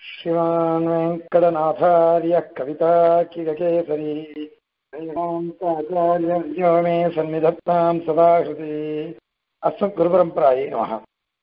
श्रीमान् वेङ्कटनाथार्य कविताकिरकेसरी वेदान्ताचार्यो मे सन्निधत्तां सदा हृदि அஸ்மத் குருபரம்பராயே நமக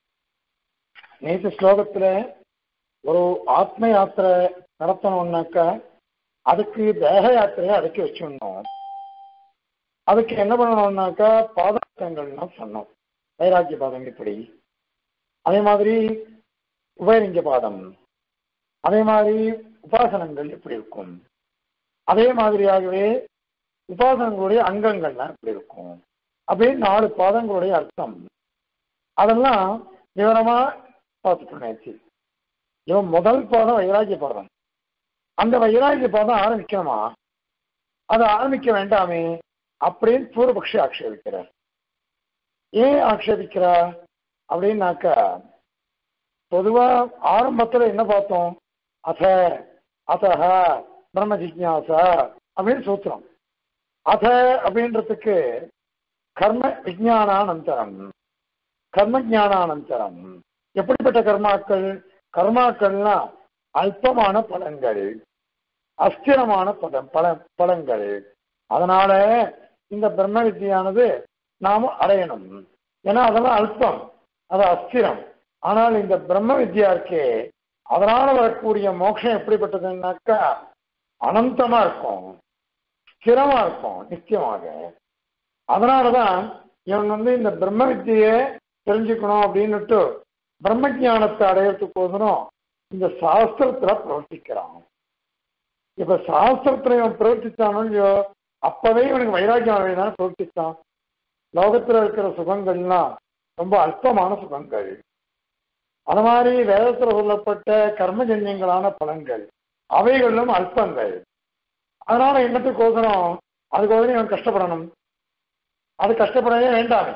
நேற்று ஸ்லோகத்துல ஒரு ஆத்ம யாத்திரை நடத்தணும்னாக்கா அதுக்கு தேக யாத்திரையை அடக்கி வச்சிடணும் அதுக்கு என்ன பண்ணணும்னாக்கா பாதகங்கள்லாம் சொன்னோம் வைராக்கிய பாதம் இப்படி அதே மாதிரி உபயலிங்க பாதம் அதே மாதிரி உபாசனங்கள் எப்படி இருக்கும் அதே மாதிரியாகவே உபாசனங்களுடைய அங்கங்கள்லாம் எப்படி இருக்கும் அப்படின்னு நாலு பாதங்களுடைய அர்த்தம் அதெல்லாம் விவரமா பார்த்துட்டோம் நேற்று இவன் முதல் பாதம் வைராக்கிய பாதம் அந்த வைராக்கிய பாதம் ஆரம்பிக்கணுமா அதை ஆரம்பிக்க வேண்டாமே அப்படின்னு பூர்வபக்ஷி ஆக்ஷேபிக்கிறார் ஏன் ஆக்ஷேபிக்கிறா அப்படின்னாக்கா பொதுவா ஆரம்பத்துல என்ன பார்த்தோம் அத அதஹ பிரம்ம ஜிக்யாசா அப்படின்னு சூத்திரம் அத அப்படின்றதுக்கு கர்ம விஜானானந்தரம் கர்ம ஜானானந்தரம் எப்படிப்பட்ட கர்மாக்கள் கர்மாக்கள்னா அல்பமான பலன்கள் அஸ்திரமான பதம் பல பலன்கள் அதனால இந்த பிரம்ம வித்தியானது நாம அடையணும் ஏன்னா அதெல்லாம் அல்பம் அது அஸ்திரம் ஆனால் இந்த பிரம்ம வித்யா இருக்கே அதனால வரக்கூடிய மோட்சம் எப்படிப்பட்டதுன்னாக்கா அனந்தமா இருக்கும் ஸ்திரமா இருக்கும் நிச்சயமாக அதனாலதான் இவன் வந்து இந்த பிரம்ம வித்தியை தெரிஞ்சுக்கணும் அப்படின்னுட்டு பிரம்ம ஜானத்தை அடையறதுக்கோசரம் இந்த சாஸ்திரத்துல பிரவர்த்திக்கிறான் இப்ப சாஸ்திரத்துல இவன் பிரவர்த்திச்சானோ இல்லையோ அப்பவே இவனுக்கு வைராக்கியம் தானே பிரவர்த்திச்சான் லோகத்துல இருக்கிற சுகங்கள்லாம் ரொம்ப அல்பமான சுகங்கள் அது மாதிரி வேதத்துல சொல்லப்பட்ட கர்மஜன்யங்களான பலன்கள் அவைகளும் அல்பங்கள் அதனால என்னத்துக்கோசரம் அதுக்கோசரம் இவன் கஷ்டப்படணும் அது கஷ்டப்படவே வேண்டாம்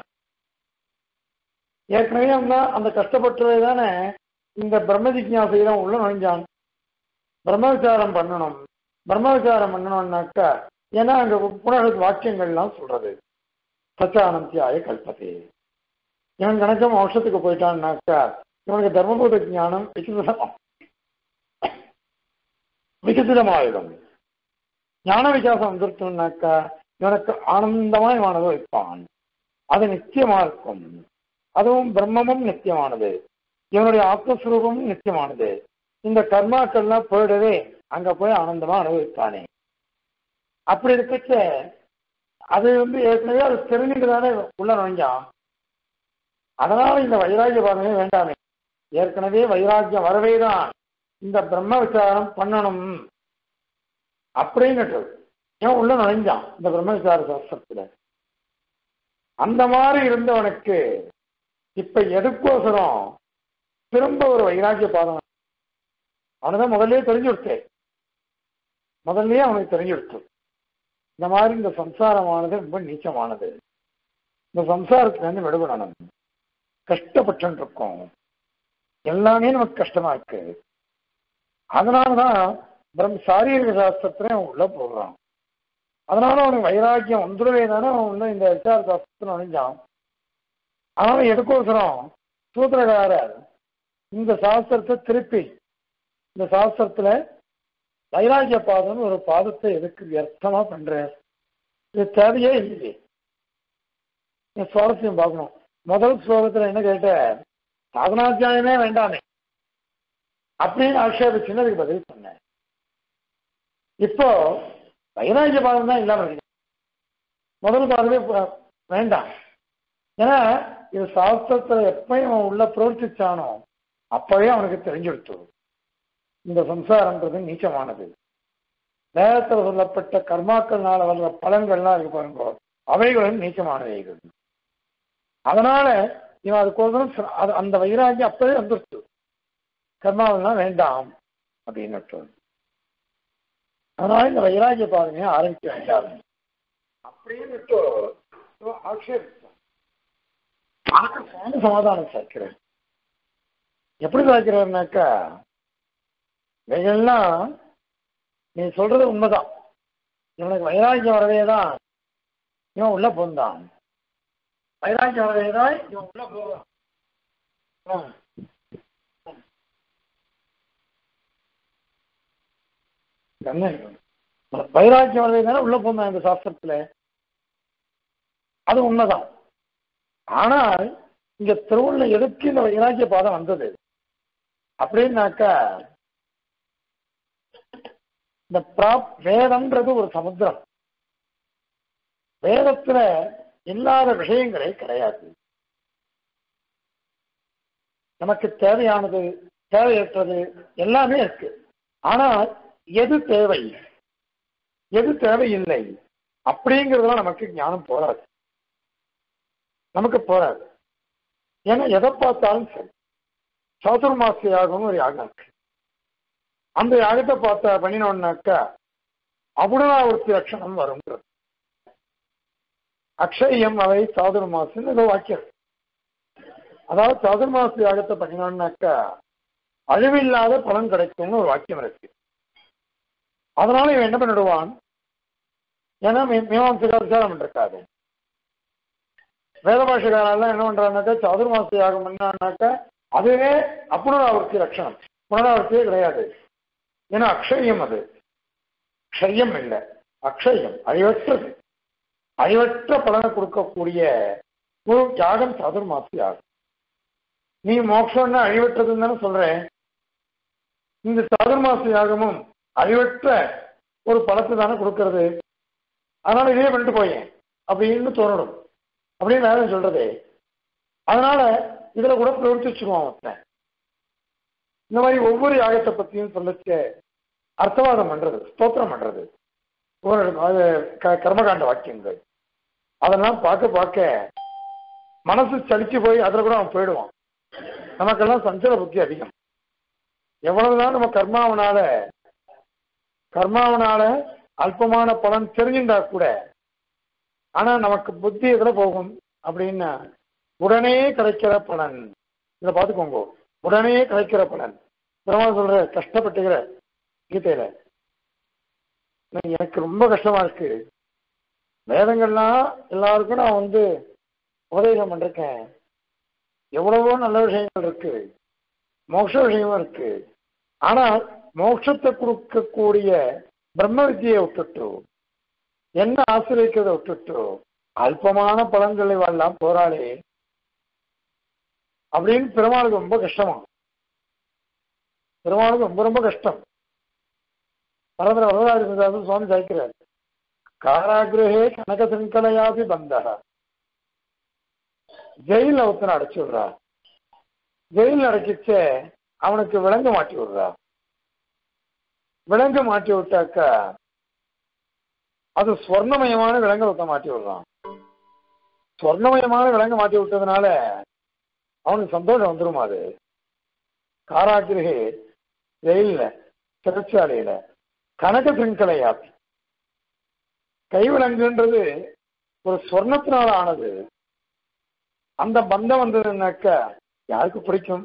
ஏற்கனவே தான் அந்த கஷ்டப்பட்டவே தானே இந்த பிரம்ம ஜிக்யாசையில உள்ள நுழைஞ்சான் பிரம்ம விசாரம் பண்ணணும் பிரம்ம விசாரம் பண்ணணும்னாக்கா ஏன்னா அங்க புனக வாக்கியங்கள்லாம் சொல்றது சச்சானந்தியாய கல்பத்தே இவன் கணக்கம் மோஷத்துக்கு போயிட்டான்னாக்கா இவனுக்கு தர்மபூத ஜானம் விகசிதம் விகசிதமாயிடும் ஞான விகாசம் வந்துருச்சோம்னாக்கா இவனுக்கு ஆனந்தமா இவன் அனுபவிப்பான் அது நித்தியமா இருக்கும் அதுவும் பிரம்மமும் நித்தியமானது இவனுடைய ஆத்மஸ்வரூபமும் நித்தியமானது இந்த கர்மாக்கள்லாம் போயிடவே அங்க போய் ஆனந்தமா அனுபவிப்பானே அப்படி இருக்கச்ச அது வந்து ஏற்கனவே அது தெரிஞ்சுட்டு தானே உள்ள நுழைஞ்சான் அதனால இந்த வைராகிய பாதமே வேண்டாமே ஏற்கனவே வைராக்கியம் வரவே தான் இந்த பிரம்ம விசாரம் பண்ணணும் அப்படின்னுட்டு ஏன் உள்ள நுழைஞ்சான் இந்த பிரம்ம விசார சாஸ்திரத்துல அந்த மாதிரி இருந்தவனுக்கு இப்ப எதுக்கோசரம் திரும்ப ஒரு வைராக்கிய பாதம் அவனதான் முதல்லயே தெரிஞ்சு கொடுத்தேன் முதல்லயே அவனுக்கு தெரிஞ்சு கொடுத்து இந்த மாதிரி இந்த சம்சாரமானது ரொம்ப நீச்சமானது இந்த சம்சாரத்துல இருந்து விடுபடணும் கஷ்டப்பட்டு இருக்கோம் எல்லாமே நமக்கு கஷ்டமா இருக்கு அதனாலதான் பிரம் சாரீரிக சாஸ்திரத்துல உள்ள போடுறான் அதனால அவனுக்கு வைராக்கியம் வந்துடவே தானே அவன் வந்து இந்த விசார சாஸ்திரத்துல நுழைஞ்சான் அதனால எதுக்கோசரம் சூத்திரகாரர் இந்த சாஸ்திரத்தை திருப்பி இந்த சாஸ்திரத்துல வைராக்கிய பாதம் ஒரு பாதத்தை எதுக்கு வியர்த்தமா பண்றார் இது தேவையே இல்லையே சுவாரஸ்யம் பார்க்கணும் முதல் ஸ்லோகத்துல என்ன கேட்ட சாதனாத்தியாயமே வேண்டாமே அப்படின்னு ஆட்சேபிச்சுன்னு அதுக்கு பதில் சொன்னேன் இப்போ வைராகிய பாதம் தான் இல்லாம இருக்கு முதல் பாதமே வேண்டாம் ஏன்னா இது சாஸ்திரத்துல எப்பயும் அவன் உள்ள பிரவர்த்திச்சானோ அப்பவே அவனுக்கு தெரிஞ்சுடுத்து இந்த சம்சாரன்றது நீச்சமானது வேதத்தில் சொல்லப்பட்ட கர்மாக்கள்னால வர்ற பலன்கள்லாம் இருக்கு பாருங்க அவைகளும் நீச்சமானவைகள் அதனால இவன் அதுக்கோசரம் அந்த வைராகியம் அப்பவே வந்துருச்சு கர்மாவெல்லாம் வேண்டாம் அப்படின்னு அதனால இந்த வைராகிய பாதனையை ஆரம்பிக்க வேண்டாம் அப்படின்னு ஆட்சேபித்தான் அதுக்கு சுவாமி சமாதானம் சேர்க்கிறேன் எப்படி சேர்க்கிறாருனாக்கா இவைகள்லாம் நீ சொல்றது உண்மைதான் இவனுக்கு வைராக்கியம் வரவே தான் இவன் உள்ள போந்தான் வைராக்கியம் வரவே தான் இவன் உள்ள போவான் என்ன வைராக்கியம் வரதுனால உள்ள போனா இந்த சாஸ்திரத்துல அது உண்மைதான் ஆனால் இங்க திருவள்ள எதுக்கு இந்த வைராக்கிய பாதம் வந்தது அப்படின்னாக்கா இந்த பிராப் வேதம்ன்றது ஒரு சமுத்திரம் வேதத்துல இல்லாத விஷயங்களே கிடையாது நமக்கு தேவையானது தேவையற்றது எல்லாமே இருக்கு ஆனால் எது தேவை எது தேவையில்லை அப்படிங்கிறதுலாம் நமக்கு ஞானம் போராது நமக்கு போராது ஏன்னா எதை பார்த்தாலும் சரி சாதுர்மாச யாகம்னு ஒரு யாகம் இருக்கு அந்த யாகத்தை பார்த்த பண்ணினோம்னாக்கா அபுணாவர்த்தி லட்சணம் வருங்கிறது அக்ஷயம் அவை சாதுர்மாசம் ஏதோ வாக்கியம் அதாவது சாதுர்மாச யாகத்தை பண்ணினோம்னாக்கா அழிவில்லாத பலன் கிடைக்கும்னு ஒரு வாக்கியம் இருக்கு அதனால இவன் என்ன பண்ணிடுவான் ஏன்னா மீமாம்சகா விசாரம் பண்ணிருக்காரு வேத பாஷகாரெல்லாம் என்ன பண்றாங்கனாக்கா சாதுர்மாச யாகம் பண்ணான்னாக்கா அதுவே அப்புனராவர்த்தி லட்சணம் புனராவர்த்தியே கிடையாது ஏன்னா அக்ஷயம் அது க்ஷயம் இல்லை அக்ஷயம் அழிவற்றது அழிவற்ற பலனை கொடுக்கக்கூடிய ஒரு யாகம் சாதுர்மாச யாகம் நீ மோட்சம்னா அழிவற்றதுன்னு தானே சொல்றேன் இந்த சாதுர்மாச யாகமும் அழிவற்ற ஒரு பலத்தை தானே கொடுக்கறது அதனால இதே பண்ணிட்டு போயேன் அப்படின்னு தோணணும் அப்படின்னு வேதம் சொல்றது அதனால இதுல கூட பிரவர்த்திச்சுருவான் ஒருத்தன் இந்த மாதிரி ஒவ்வொரு யாகத்தை பத்தியும் சொல்லச்ச அர்த்தவாதம் பண்றது ஸ்தோத்திரம் பண்றது ஒரு அது க- கர்மகாண்ட வாக்கியங்கள் அதெல்லாம் பார்க்க பார்க்க மனசு சலிச்சு போய் அதுல கூட அவன் போயிடுவான் நமக்கெல்லாம் சஞ்சல புத்தி அதிகம் எவ்வளவுதான் நம்ம கர்மாவனால கர்மாவனால அல்பமான பலன் தெரிஞ்சிருந்தா கூட ஆனா நமக்கு புத்தி எதுல போகும் அப்படின்னா உடனே கிடைக்கிற பலன் இதை பார்த்துக்கோங்க உடனே கிடைக்கிற பலன் பெருமாள் சொல்ற கஷ்டப்பட்டுக்கிற கீதையில நான் எனக்கு ரொம்ப கஷ்டமா இருக்கு வேதங்கள்லாம் எல்லாருக்கும் நான் வந்து உபதேசம் பண்ணிருக்கேன் எவ்வளவோ நல்ல விஷயங்கள் இருக்கு மோட்ச விஷயமும் இருக்கு ஆனால் மோட்சத்தை கொடுக்கக்கூடிய பிரம்ம வித்தியை விட்டுட்டு என்ன ஆசிரியக்கிறத விட்டுட்டு அல்பமான பலன்களை எல்லாம் போராளே அப்படின்னு பெருமாளுக்கு ரொம்ப கஷ்டமா பெருமாளுக்கு ரொம்ப ரொம்ப கஷ்டம் பரதர வரதாரிதாசன் சுவாமி சாய்க்கிறார் காராகிரகே கனக சங்கலையாபி பந்தா ஜெயில ஒருத்தனை அடைச்சு விடுறா ஜெயில அடைக்கிச்சே அவனுக்கு விலங்கு மாட்டி விடுறா விலங்கு மாட்டி விட்டாக்கா அது ஸ்வர்ணமயமான விலங்கு ஒருத்தன் மாட்டி விடுறான் ஸ்வர்ணமயமான விலங்கு மாட்டி விட்டதுனால அவனுக்கு சந்தோஷம் வந்துருமா அது காராகிரகே ஜெயில சிறைச்சாலையில கனக சிங்கலையாப்பி கைவிலங்குன்றது ஒரு சொர்ணத்தினால ஆனது அந்த பந்தம் வந்ததுன்னாக்கா யாருக்கு பிடிக்கும்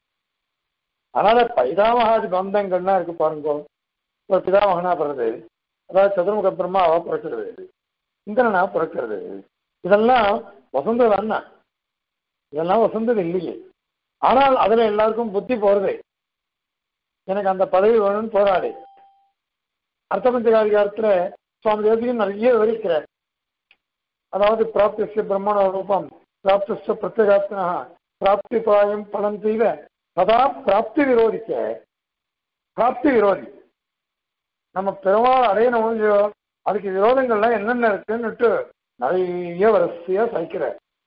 அதனால பைதாமகாதி பந்தங்கள்லாம் இருக்கு பாருங்க ஒரு பிதாமகனா பிறகு அதாவது சதுர்முக பிரம்மாவா பிறக்கிறது இந்திரனா பிறக்கிறது இதெல்லாம் வசந்தது அண்ணா இதெல்லாம் வசந்தது இல்லையே ஆனால் அதுல எல்லாருக்கும் புத்தி போறது எனக்கு அந்த பதவி வேணும்னு போராடு அர்த்தபஞ்சகாதிகாரத்துல சுவாமி தேசிகன் நிறைய விவரிக்கிறார் அதாவது பிராப்திஸ்ய பிரம்மண ரூபம் பிராப்திஸ்ய பிரத்யேகாத்மனா பிராப்தி பாயம் பலம் செய்த சதா பிராப்தி விரோதிக்க பிராப்தி விரோதி நம்ம பெருமாள் அடையணும் இல்லையோ அதுக்கு விரோதங்கள்லாம் என்னென்ன இருக்குன்னுட்டு நிறைய வரிசையா சகிக்கிற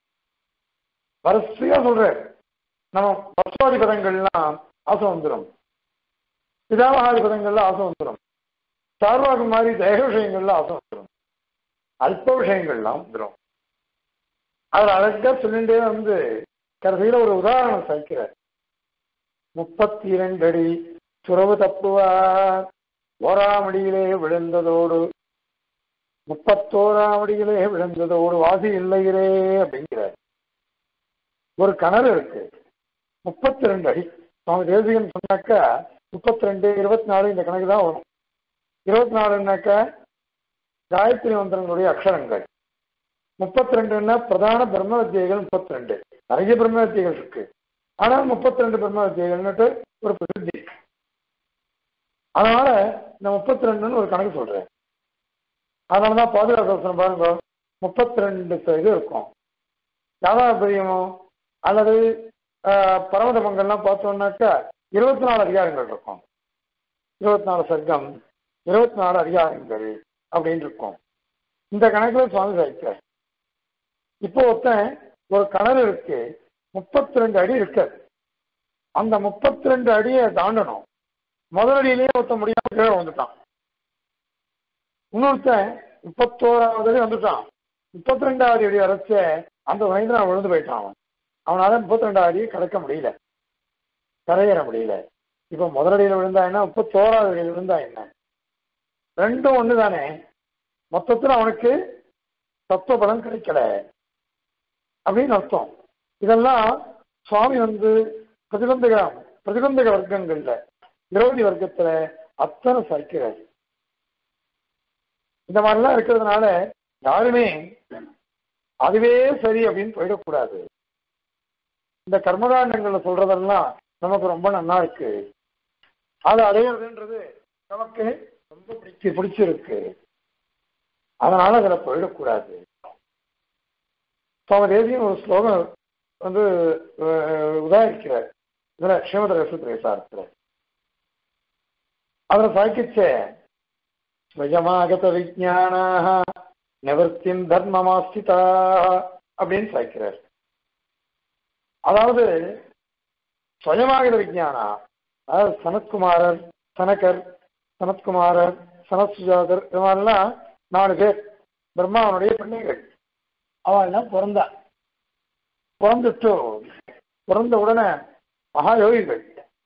வரிசையா சொல்ற நம்ம பஸ்வாதி பதங்கள்லாம் ஆசை வந்துடும் பிதாமகாதி பதங்கள்ல ஆசை வந்துடும் சார்வாக மாதிரி தேக விஷயங்கள்ல ஆசை வந்துடும் அல்ப விஷயங்கள்லாம் வந்துடும் அவர் அழகா சொல்லிட்டே வந்து கடைசியில ஒரு உதாரணம் சகிக்கிறார் முப்பத்தி இரண்டு அடி துறவு தப்புவார் ஓராமடியிலே விழுந்ததோடு முப்பத்தோராமடியிலே விழுந்ததோடு வாசி இல்லையிலே அப்படிங்கிறார் ஒரு கிணறு இருக்கு முப்பத்தி ரெண்டு அடி சுவாமி தேசிகன் சொன்னாக்கா முப்பத்தி ரெண்டு இருபத்தி நாலு இந்த கணக்கு தான் வரும் இருபத்தி நாலுனாக்கா காயத்ரி மந்திரங்களுடைய அக்ஷரங்கள் முப்பத்தி ரெண்டுன்னா பிரதான பிரம்ம வித்தியைகள் முப்பத்தி ரெண்டு நிறைய பிரம்ம வித்தியைகள் இருக்கு ஆனால் முப்பத்தி ரெண்டு பிரம்ம வித்தியைகள்னுட்டு ஒரு பிரசித்தி அதனால இந்த முப்பத்தி ரெண்டுன்னு ஒரு கணக்கு சொல்றேன் அதனாலதான் பாதுகாப்பு பாருங்க முப்பத்தி ரெண்டு இது இருக்கும் யாதாபிரியமோ அல்லது பரமத மங்கள்லாம் பார்த்தோம்னாக்கா இருபத்தி நாலு அதிகாரங்கள் இருக்கும் இருபத்தி நாலு சர்க்கம் இருபத்தி நாலு அதிகாரங்கள் அப்படின்னு இருக்கும் இந்த கணக்குல சுவாமி சாய்க்கிறார் இப்போ ஒருத்தன் ஒரு கிணறு இருக்கு முப்பத்தி ரெண்டு அடி இருக்காது அந்த முப்பத்தி ரெண்டு அடியை தாண்டணும் முதல் அடியிலேயே ஒருத்தன் முடியாம கீழே வந்துட்டான் இன்னொருத்தன் முப்பத்தோராவது அடி வந்துட்டான் முப்பத்தி ரெண்டாவது அடி வரைச்ச அந்த வயதுல அவன் விழுந்து போயிட்டான் அவன் அவனால முப்பத்தி ரெண்டாவது அடியை கடக்க முடியல கரையேற முடியல இப்ப முதலடியில் விழுந்தா என்ன முப்பத்தோராவது அடியில் விழுந்தா என்ன ரெண்டும் ஒண்ணு தானே மொத்தத்தில் அவனுக்கு தத்துவ பலம் கிடைக்கல அப்படின்னு அர்த்தம் இதெல்லாம் சுவாமி வந்து பிரதிபந்தக பிரதிபந்தக வர்க்கங்கள்ல விரோதி வர்க்கத்துல அத்தனை சைக்கிறார் இந்த மாதிரிலாம் இருக்கிறதுனால யாருமே அதுவே சரி அப்படின்னு போயிடக்கூடாது இந்த கர்மகாண்டங்கள்ல சொல்றதெல்லாம் நமக்கு ரொம்ப நல்லா இருக்கு அது அடையிறதுன்றது நமக்கு ரொம்ப பிடிச்சி பிடிச்சிருக்கு அதனால அதுல போயிடக்கூடாது சுவாமி தேசியம் ஒரு ஸ்லோகம் வந்து உதாரிக்கிறார் இதுல ஸ்ரீமத ரசத்திரை சாரத்துல அதுல சாய்க்கிச்ச ஸ்வயமாகத விஜானாக நிவர்த்தியும் தர்மமாஸ்திதா அப்படின்னு சாய்க்கிறார் அதாவது சுயமாகத விஜானா அதாவது சனத்குமாரர் சனகர் சனத்குமாரர் சனத்சுஜாதர் இது மாதிரிலாம் நாலு பேர் பிரம்மாவனுடைய பிள்ளைகள் அவன் எல்லாம் பிறந்தா பிறந்துட்டு பிறந்த உடனே மகாயோகிகள்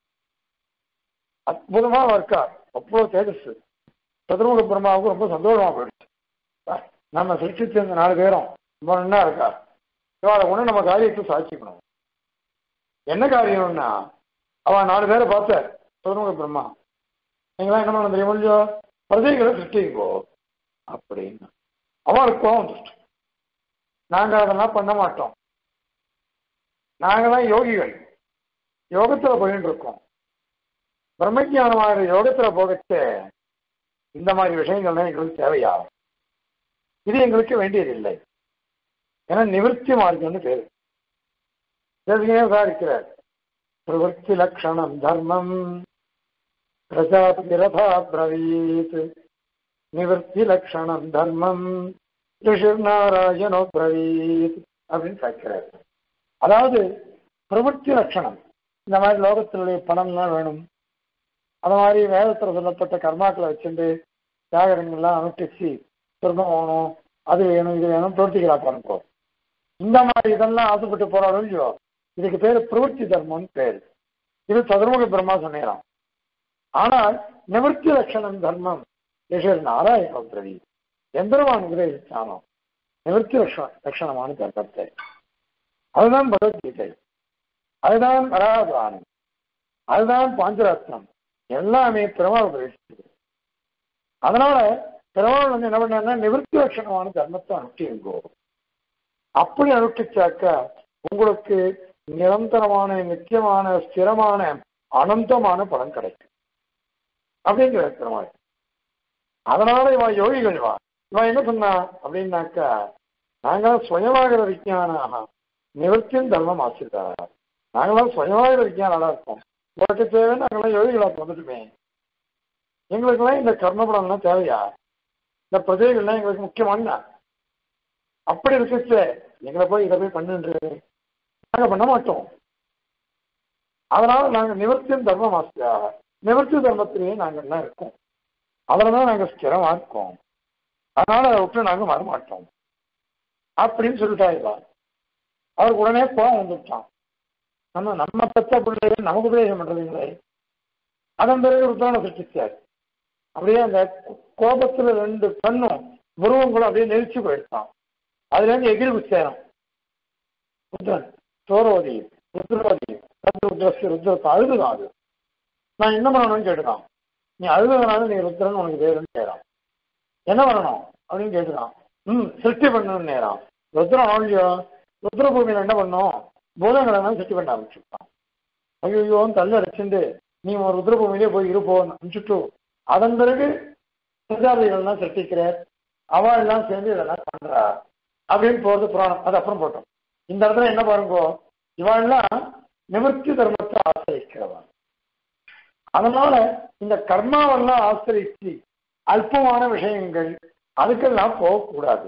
அற்புதமா இருக்கார் அவ்வளவு தேஜஸ் சதுர்முக பிரம்மாவுக்கு ரொம்ப சந்தோஷமா போயிடுச்சு நம்ம சிருஷ்டிச்ச இந்த நாலு பேரும் ரொம்ப நல்லா இருக்கா இவாளை ஒண்ணு நம்ம காரியத்தை சாட்சிக்கணும் என்ன காரியம்னா அவன் நாலு பேரை பார்த்த சதுர்முக பிரம்மா நீங்களாம் என்ன பண்ண தெரியும் முடிஞ்சோ பிரஜைகளை சிருஷ்டிங்கோ அப்படின்னு அவனுக்கு கோவம் வந்துச்சு நாங்க அதெல்லாம் பண்ண மாட்டோம் நாங்களாம் யோகிகள் யோகத்துல போயிட்டு இருக்கோம் பிரம்மஜானமாக யோகத்துல போகச்சே இந்த மாதிரி விஷயங்கள்லாம் எங்களுக்கு தேவையா இது எங்களுக்கு வேண்டியதில்லை ஏன்னா நிவர்த்தி மார்க்கம்னு பேரு தெரிஞ்சே விசாரிக்கிறார் பிரவருத்தி லட்சணம் தர்மம் பிரஜாபதி ரதா பிரவீத் நிவர்த்தி லட்சணம் தர்மம் ரிஷிர்நாராயணோ பிரவீத் அப்படின்னு கேட்கிறார் அதாவது பிரவருத்தி லட்சணம் இந்த மாதிரி லோகத்தினுடைய பணம்லாம் வேணும் அது மாதிரி வேதத்தில் சொல்லப்பட்ட கர்மாக்களை வச்சுட்டு தியாகரங்கள்லாம் அனுஷ்டிச்சு சொர்க்கம் வேணும் அது வேணும் இது வேணும் பிரவர்த்திகளா பாருங்க இந்த மாதிரி இதெல்லாம் ஆசைப்பட்டு போறாலும் இல்லையோ இதுக்கு பேர் பிரவருத்தி தர்மம்னு பேர் இது சதுர்முக பிரம்மா சொன்னேன் ஆனால் நிவர்த்தி லட்சணம் தர்மம் யசர் நாராயண பிரதி எந்திரவான் உபதேசிச்சானோ நிவர்த்தி லட்சணம் லட்சணமான தர்மத்தை அதுதான் பகவத்கீதை அதுதான் வராதானம் அதுதான் பாஞ்சராத்திரம் எல்லாமே பெருமாள் உபதேசிச்சது அதனால பெருமாள் வந்து என்ன பண்ணா நிவர்த்தி லட்சணமான தர்மத்தை அனுப்பிங்கோ அப்படி அனுஷ்டிச்சாக்க உங்களுக்கு நிரந்தரமான நித்தியமான ஸ்திரமான அனந்தமான பலன் கிடைக்கும் அப்படிங்கிற பெருமாள் அதனால இவன் யோகிகள் வா இவன் என்ன சொன்னா அப்படின்னாக்கா நாங்களாம் சுயமாகிற விஞ்ஞானாக நிவர்த்தியும் தர்மம் ஆசிரித்தாரா நாங்களாம் சுயமாகிற விஞ்ஞானாலா இருக்கோம் உங்களுக்கு தேவை நாங்களாம் யோகிகளா வந்துட்டுமே எங்களுக்கெல்லாம் இந்த கர்மபலம்லாம் தேவையா இந்த பிரஜைகள்லாம் எங்களுக்கு முக்கியமான அப்படி இருக்குச்சு எங்களை போய் இதை போய் பண்ணுன்றது நாங்க பண்ண மாட்டோம் அதனால நாங்க நிவர்த்தியும் தர்மம் ஆசிரியாக நிவர்த்தி தர்மத்திலேயே நாங்கள் எல்லாம் இருக்கோம் அதுலதான் நாங்க ஸ்திரமா இருக்கோம் அதனால அதை விட்டு நாங்க வரமாட்டோம் அப்படின்னு சொல்லிட்டாருவா அவருக்கு உடனே கோபம் வந்துட்டான் நம்ம நம்ம பெற்ற பிள்ளைகள் நமக்கு உபதேசம் பண்றதுங்களே அதன் பிறகு ருத்ரான சிருஷ்டிச்சார் அப்படியே அந்த கோபத்துல ரெண்டு கண்ணும் உருவங்களும் அப்படியே நெரிச்சு போயிடுச்சான் அதுல இருந்து எகிரி சேரும் ருத்ரன் சோரோதி ருத்ரவதி ருத்ரஸ்ய ருத்ரத்தை அழுதுதான் அது நான் என்ன பண்ணணும்னு கேட்டுதான் நீ அழுதுனால நீ ருத்ரன் உனக்கு பேருன்னு கேட்கிறான் என்ன பண்ணணும் அப்படின்னு கேட்டுதான் ம் சிருஷ்டி பண்ணணும்னு நேரம் ருத்ரம் ஆழியோ ருத்ர பூமியில என்ன பண்ணும் பூதங்களை எல்லாம் சிருஷ்டி பண்ண ஆரம்பிச்சுட்டான் ஐயோன்னு தள்ள அடிச்சுட்டு நீ ஒரு ருத்ர பூமியிலே போய் இருப்போன்னு அனுப்பிச்சுட்டு அதன் பிறகு பிரஜாபதிகள்லாம் சிருஷ்டிக்கிறார் அவ எல்லாம் சேர்ந்து இதெல்லாம் பண்றா அப்படின்னு போறது புராணம் அது அப்புறம் போட்டோம் இந்த இடத்துல என்ன பாருங்கோ இவாள்லாம் நிவர்த்தி தர்மத்தை ஆசிரிக்கிறவா அதனால இந்த கர்மாவெல்லாம் ஆசிரிச்சு அல்பமான விஷயங்கள் அதுக்கெல்லாம் போகக்கூடாது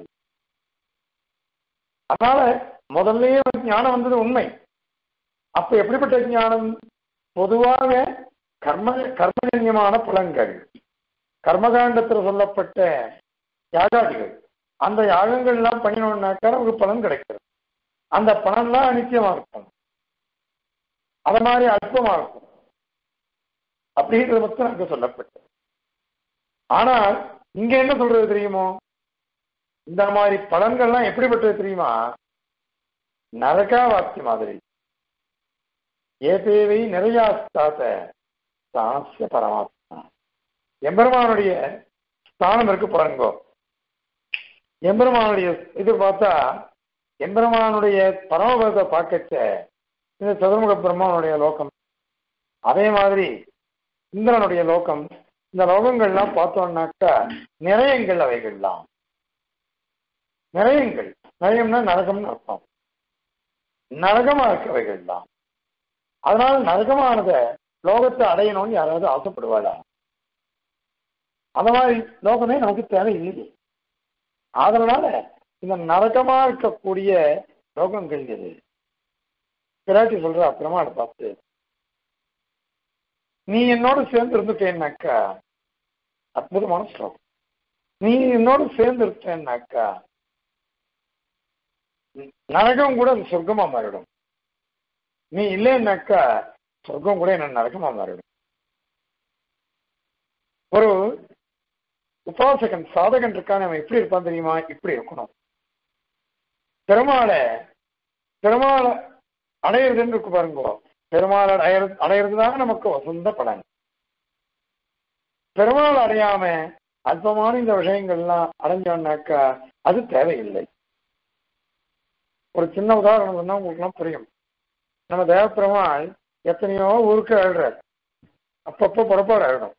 அதனால முதல்லயே ஞானம் வந்தது உண்மை அப்ப எப்படிப்பட்ட ஞானம் பொதுவாக கர்ம கர்மஜன்யமான புலங்கள் கர்மகாண்டத்தில் சொல்லப்பட்ட யாகாதிகள் அந்த யாகங்கள் எல்லாம் பண்ணினோம்னாக்கா நமக்கு பலன் கிடைக்கிறது அந்த பலன்லாம் அனித்தியமா இருக்கும் அத மாதிரி அல்பமா இருக்கும் அப்படின்றது மட்டும் நமக்கு சொல்லப்பட்டது ஆனால் இங்க என்ன சொல்றது தெரியுமோ இந்த மாதிரி பலன்கள்லாம் எப்படிப்பட்டது தெரியுமா நரகாவாத்தி மாதிரி ஏதேவை நிறையாஸ்தாத சாஸ்ய பரமாத்மா எம்பெருமானுடைய ஸ்தானம் இருக்கு பாருங்கோ எம்பெருமானுடைய இது பார்த்தா எம்பெருமானுடைய பரமபதத்தை பார்க்கச்ச இந்த சதுர்முக பிரம்மாவனுடைய லோகம் அதே மாதிரி இந்திரனுடைய லோகம் இந்த லோகங்கள்லாம் பார்த்தோம்னாக்கா நிறையங்கள் அவைகள்லாம் நிறையங்கள் நிறையம்னா நரகம்னு அர்த்தம் நரகமா இருக்கவைகள்லாம் அதனால நரகமானத லோகத்தை அடையணும்னு யாராவது ஆசைப்படுவாளா அந்த மாதிரி லோகமே நமக்கு தேவை இல்லையே அதனால இந்த நரகமா இருக்கக்கூடிய லோகங்கள் எது பிராட்டி சொல்ற அப்புறமா அதை பார்த்து நீ என்னோட சேர்ந்து இருந்துட்டேன்னாக்கா அற்புதமான ஸ்லோகம் நீ என்னோட சேர்ந்து இருட்டேன்னாக்கா நரகம் கூட அது சொர்க்கமா மாறிடும் நீ இல்லைன்னாக்கா சொர்க்கம் கூட என்ன நரகமா மாறிடும் ஒரு உபாசகன் சாதகன் இருக்கான் அவன் எப்படி இருப்பான் தெரியுமா இப்படி இருக்கணும் பெருமாளை பெருமாளை அடையிறதுன்னு இருக்கு பாருங்க பெருமாள் அடையிறது அடையிறது தான் நமக்கு வசந்த பலன் பெருமாள் அடையாம அல்பமான இந்த விஷயங்கள்லாம் அடைஞ்சோம்னாக்கா அது தேவையில்லை ஒரு சின்ன உதாரணம் சொன்னா உங்களுக்குலாம் புரியும் நம்ம தேவப்பெருமாள் எத்தனையோ ஊருக்கு அழுறார் அப்பப்போ புறப்பாடு அழணும்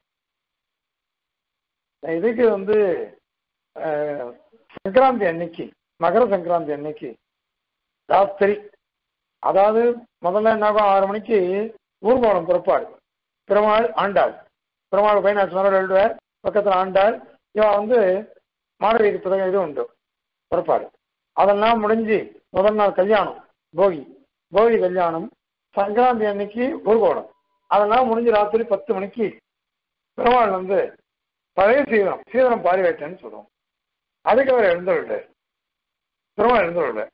இதுக்கு வந்து சங்கராந்தி அன்னைக்கு மகர சங்கராந்தி அன்னைக்கு ராத்திரி அதாவது முதல்ல என்னாகும் ஆறு மணிக்கு ஊர்வலம் புறப்பாடு பெருமாள் ஆண்டாள் பெருமாள் பையனாச்சினாரோட எழுதுவார் பக்கத்தில் ஆண்டாள் இவன் வந்து மாடவீதி புத்தகம் இது உண்டு புறப்பாடு அதெல்லாம் முடிஞ்சு முதல் நாள் கல்யாணம் போகி போகி கல்யாணம் சங்கராந்தி அன்னைக்கு ஊர்கோலம் அதெல்லாம் முடிஞ்சு ராத்திரி பத்து மணிக்கு பெருமாள் வந்து பழைய சீதனம் சீதனம் பாரிவேட்டேன்னு சொல்லுவோம் அதுக்கு அவர் எழுந்துள்ள பெருமாள் எழுந்துள்ள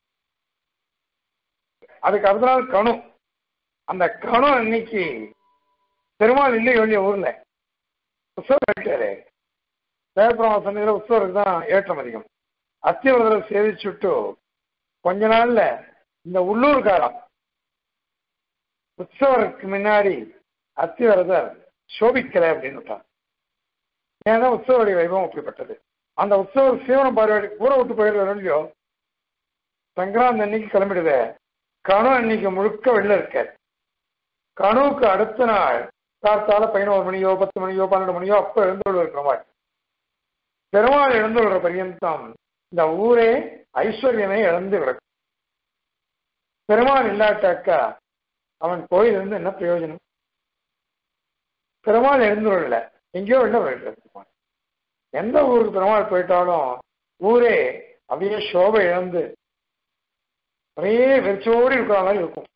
அதுக்கு அடுத்த நாள் கணு அந்த கணு அன்னைக்கு பெருமாள் இல்லை வெளிய ஊர்ல உற்சவம் இருக்காரு தேவபெருமா சன்னிதியில் உற்சவருக்கு தான் ஏற்றம் அதிகம் அத்தியவரதரை சேவிச்சுட்டு கொஞ்ச நாள்ல இந்த உள்ளூர்காரம் உற்சவருக்கு முன்னாடி அத்திவரதர் சோபிக்கலை அப்படின்னு விட்டார் ஏன்னா உற்சவடைய வைபவம் அப்படிப்பட்டது அந்த உற்சவர் சீவனம் பார்வையாடி ஊரை விட்டு போயிடுவார் இல்லையோ சங்கராந்தி அன்னைக்கு கிளம்பிடுது கணு அன்னைக்கு முழுக்க வெளில இருக்க கணுவுக்கு அடுத்த நாள் காத்தால பதினோரு மணியோ பத்து மணியோ பன்னெண்டு மணியோ அப்ப எழுந்துள்ள பெருமாள் பெருமாள் எழுந்துள்ள பரியந்தம் இந்த ஊரே ஐஸ்வர்யமே இழந்து கிடக்கும் பெருமாள் இல்லாட்டாக்கா அவன் கோயில் இருந்து என்ன பிரயோஜனம் பெருமாள் எழுந்துள்ள எங்கேயோ வெளில போயிட்டு எந்த ஊருக்கு பெருமாள் போயிட்டாலும் ஊரே அப்படியே சோபை இழந்து ஒரே வெறிச்சோடி இருக்கிற மாதிரி இருக்கும்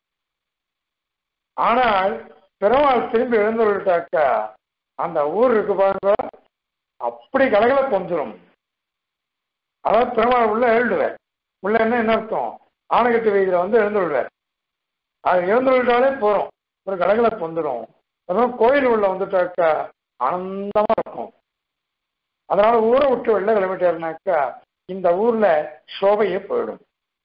ஆனால் பெருமாள் திரும்பி எழுந்துள்ளாக்கா அந்த ஊர் இருக்கு பாருங்க அப்படி கலகல கொஞ்சிரும் அதாவது பெருமாள் உள்ள எழுதுவேன் உள்ள என்ன என்ன அர்த்தம் ஆணைக்கட்டு வெயில வந்து எழுந்துள்ளார் அது எழுந்துள்ளாலே போறோம் ஒரு கலகல பொந்துடும் அதான் கோயில் உள்ள வந்துட்டாக்கா ஆனந்தமா இருக்கும் அதனால ஊரை விட்டு வெளில கிளம்பிட்டாருனாக்கா இந்த ஊர்ல சோபையே போயிடும்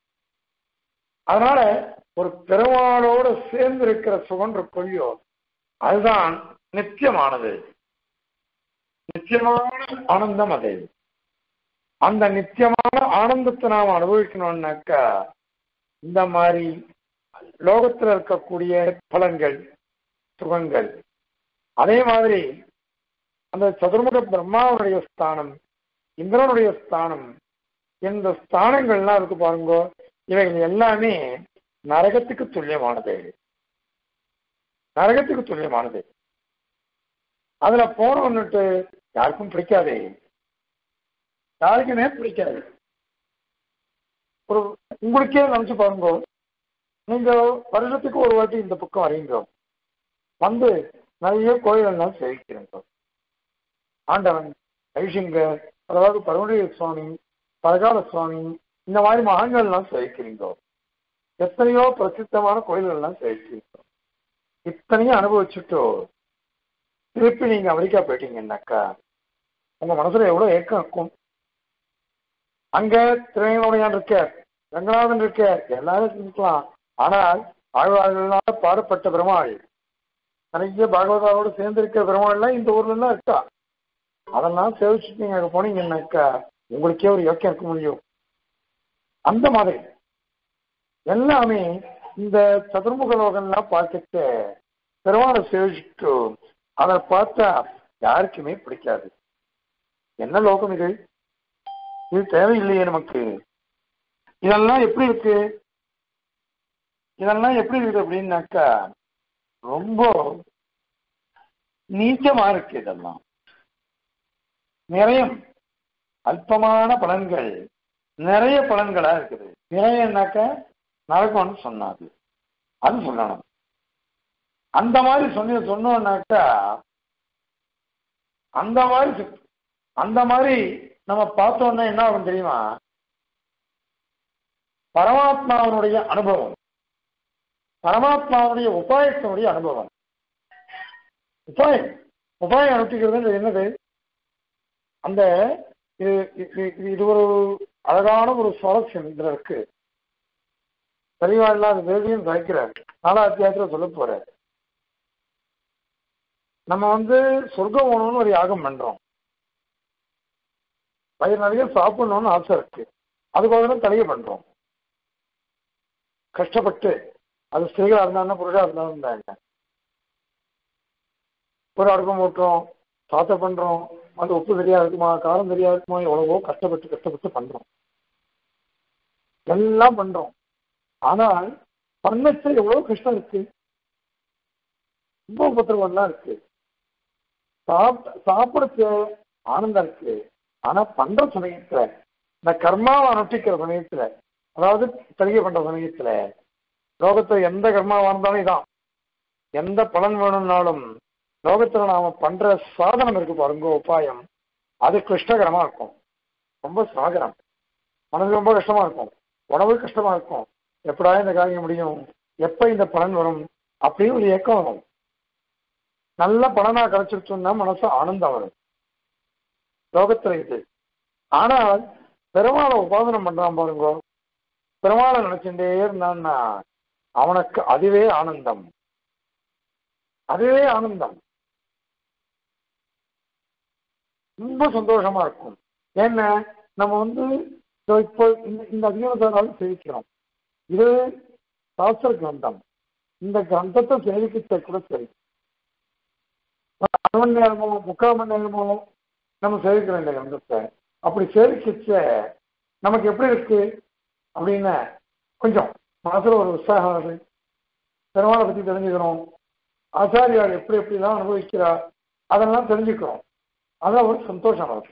அதனால ஒரு பெருமாளோடு சேர்ந்து இருக்கிற சுகம் கொள்ளியோ அதுதான் நித்தியமானது நித்தியமான ஆனந்தம் அது அந்த நித்தியமான ஆனந்தத்தை நாம் அனுபவிக்கணும்னாக்கா இந்த மாதிரி லோகத்தில் இருக்கக்கூடிய பலன்கள் சுகங்கள் அதே மாதிரி அந்த சதுர்முக பிரம்மாவுடைய ஸ்தானம் இந்திரனுடைய ஸ்தானம் இந்த ஸ்தானங்கள்லாம் இருக்கு பாருங்க இவைகள் எல்லாமே நரகத்துக்கு துல்லியமானது நரகத்துக்கு துல்லியமானது அதுல போனோன்னுட்டு யாருக்கும் பிடிக்காது யாருக்குமே பிடிக்காது ஒரு உங்களுக்கே நினைச்சு பாருங்க நீங்க வருஷத்துக்கு ஒரு வாட்டி இந்த பக்கம் வரீங்க வந்து நிறைய கோயிலெல்லாம் சேவிக்கிறீங்க ஆண்டவன் ஐசிங்கர் அதாவது பரமடைய சுவாமி பரகால சுவாமி இந்த மாதிரி மகான்கள்லாம் சேவிக்கிறீங்க எத்தனையோ பிரசித்தமான கோயில்கள்லாம் சேவிக்கிறீங்க இத்தனையும் அனுபவிச்சுட்டு திருப்பி நீங்க அமெரிக்கா போயிட்டீங்கன்னாக்கா உங்க மனசுல எவ்வளவு ஏக்கம் இருக்கும் அங்க திருவேங்கடமுடையான் இருக்க ரங்கநாதன் இருக்க எல்லாரும் இருக்கலாம் ஆனால் ஆழ்வார்களால் பாடப்பட்ட பெருமாள் நிறைய பாகவதாவோடு சேர்ந்து இருக்கிற பெருமாள்லாம் இந்த ஊர்ல எல்லாம் இருக்கா அதெல்லாம் சேவிச்சுட்டு நீங்க அங்க போனீங்கன்னாக்கா உங்களுக்கே ஒரு யோக்கியம் இருக்க முடியும் அந்த மாதிரி எல்லாமே இந்த சதுர்முக லோகம்லாம் பார்த்துட்டு பெருமாளை சேவிச்சுட்டு அதை பார்த்தா யாருக்குமே பிடிக்காது என்ன லோகம் இது இது தேவையில்லையே நமக்கு இதெல்லாம் எப்படி இருக்கு இதெல்லாம் எப்படி இருக்குது அப்படின்னாக்கா ரொம்ப நீச்சமா இருக்கு இதெல்லாம் நிறைய அல்பமான பலன்கள் நிறைய பலன்களா இருக்குது நிறையனாக்க நடக்கும்னு சொன்னாது அது சொல்லணும் அந்த மாதிரி சொன்ன சொன்னோம்னாக்கா அந்த மாதிரி சொ- அந்த மாதிரி நம்ம பார்த்தோம்னா என்ன ஆகும் தெரியுமா பரமாத்மாவனுடைய அனுபவம் பரமாத்மாவுடைய உபாயத்தினுடைய அனுபவம் உபாயம் உபாயம் அனுப்பிக்கிறது என்னது அந்த இது இது- இது- இது ஒரு அழகான ஒரு சுவாரஸ்யம் இதுல இருக்கு தெளிவா இல்லாத வேதியும் சாய்க்கிறார் நாலா அத்தியாயத்துல சொல்ல போறார் நம்ம வந்து சொர்க்கம் போகணும்னு ஒரு யாகம் பண்றோம் வயிறு நிறைய சாப்பிடணும்னு ஆசை இருக்கு அதுக்கோசரம் தலையை பண்றோம் கஷ்டப்பட்டு அது ஸ்திரீகளா இருந்தாலும் புருஷா இருந்தாலும் இருந்தாங்க ஒரு அடுப்பம் ஊட்டுறோம் சாத்த பண்றோம் அது உப்பு சரியா இருக்குமா காரம் சரியா இருக்குமா எவ்வளவோ கஷ்டப்பட்டு கஷ்டப்பட்டு பண்றோம் எல்லாம் பண்றோம் ஆனால் பண்ணச்ச எவ்வளவு கஷ்டம் இருக்கு ரொம்ப உபத்திரவம்லாம் இருக்கு சாப்பிட சாப்பிடச்ச ஆனந்தம் இருக்கு ஆனா பண்ற சமயத்துல இந்த கர்மாவை அனுஷ்டிக்கிற சமயத்துல அதாவது தெளிய பண்ற சமயத்துல லோகத்துல எந்த கர்மாவா இருந்தாலும் இதான் எந்த பலன் வேணும்னாலும் லோகத்துல நாம பண்ற சாதனம் இருக்கு பாருங்க உபாயம் அது கிருஷ்டகரமா இருக்கும் ரொம்ப சாகரம் மனது ரொம்ப கஷ்டமா இருக்கும் உணவு கஷ்டமா இருக்கும் எப்படா இந்த காரியம் முடியும் எப்ப இந்த பலன் வரும் அப்படின்னு ஒரு ஏக்கம் வரும் நல்ல பலனா கிடைச்சிருச்சோம்னா மனசு ஆனந்தம் வரும் லோகத்துல இது ஆனால் பெருமாளை உபாசனம் பண்றான் பாருங்க பெருமாளை நினைச்சுட்டே இருந்தான்னா அவனுக்கு அதுவே ஆனந்தம் அதுவே ஆனந்தம் ரொம்ப சந்தோஷமா இருக்கும் ஏன்னா நம்ம வந்து இதோ இப்போ இந்த இந்த அதிகாரத்தாலும் சேவிக்கிறோம் இது சாஸ்திர கிரந்தம் இந்த கிரந்தத்தை சேவிக்கிட்ட கூட சரி அரை மணி நேரமோ முக்கால் மணி நேரமோ நம்ம சேவிக்கிறோம் இந்த கிரந்தத்தை அப்படி சேவிக்கிச்ச நமக்கு எப்படி இருக்கு அப்படின்னு கொஞ்சம் மனசுல ஒரு உற்சாகம் வருது பெருமாளை பத்தி தெரிஞ்சுக்கிறோம் ஆச்சாரியார் எப்படி எப்படிலாம் அனுபவிக்கிறார் அதெல்லாம் தெரிஞ்சுக்கிறோம் அதான் ஒரு சந்தோஷம் வருது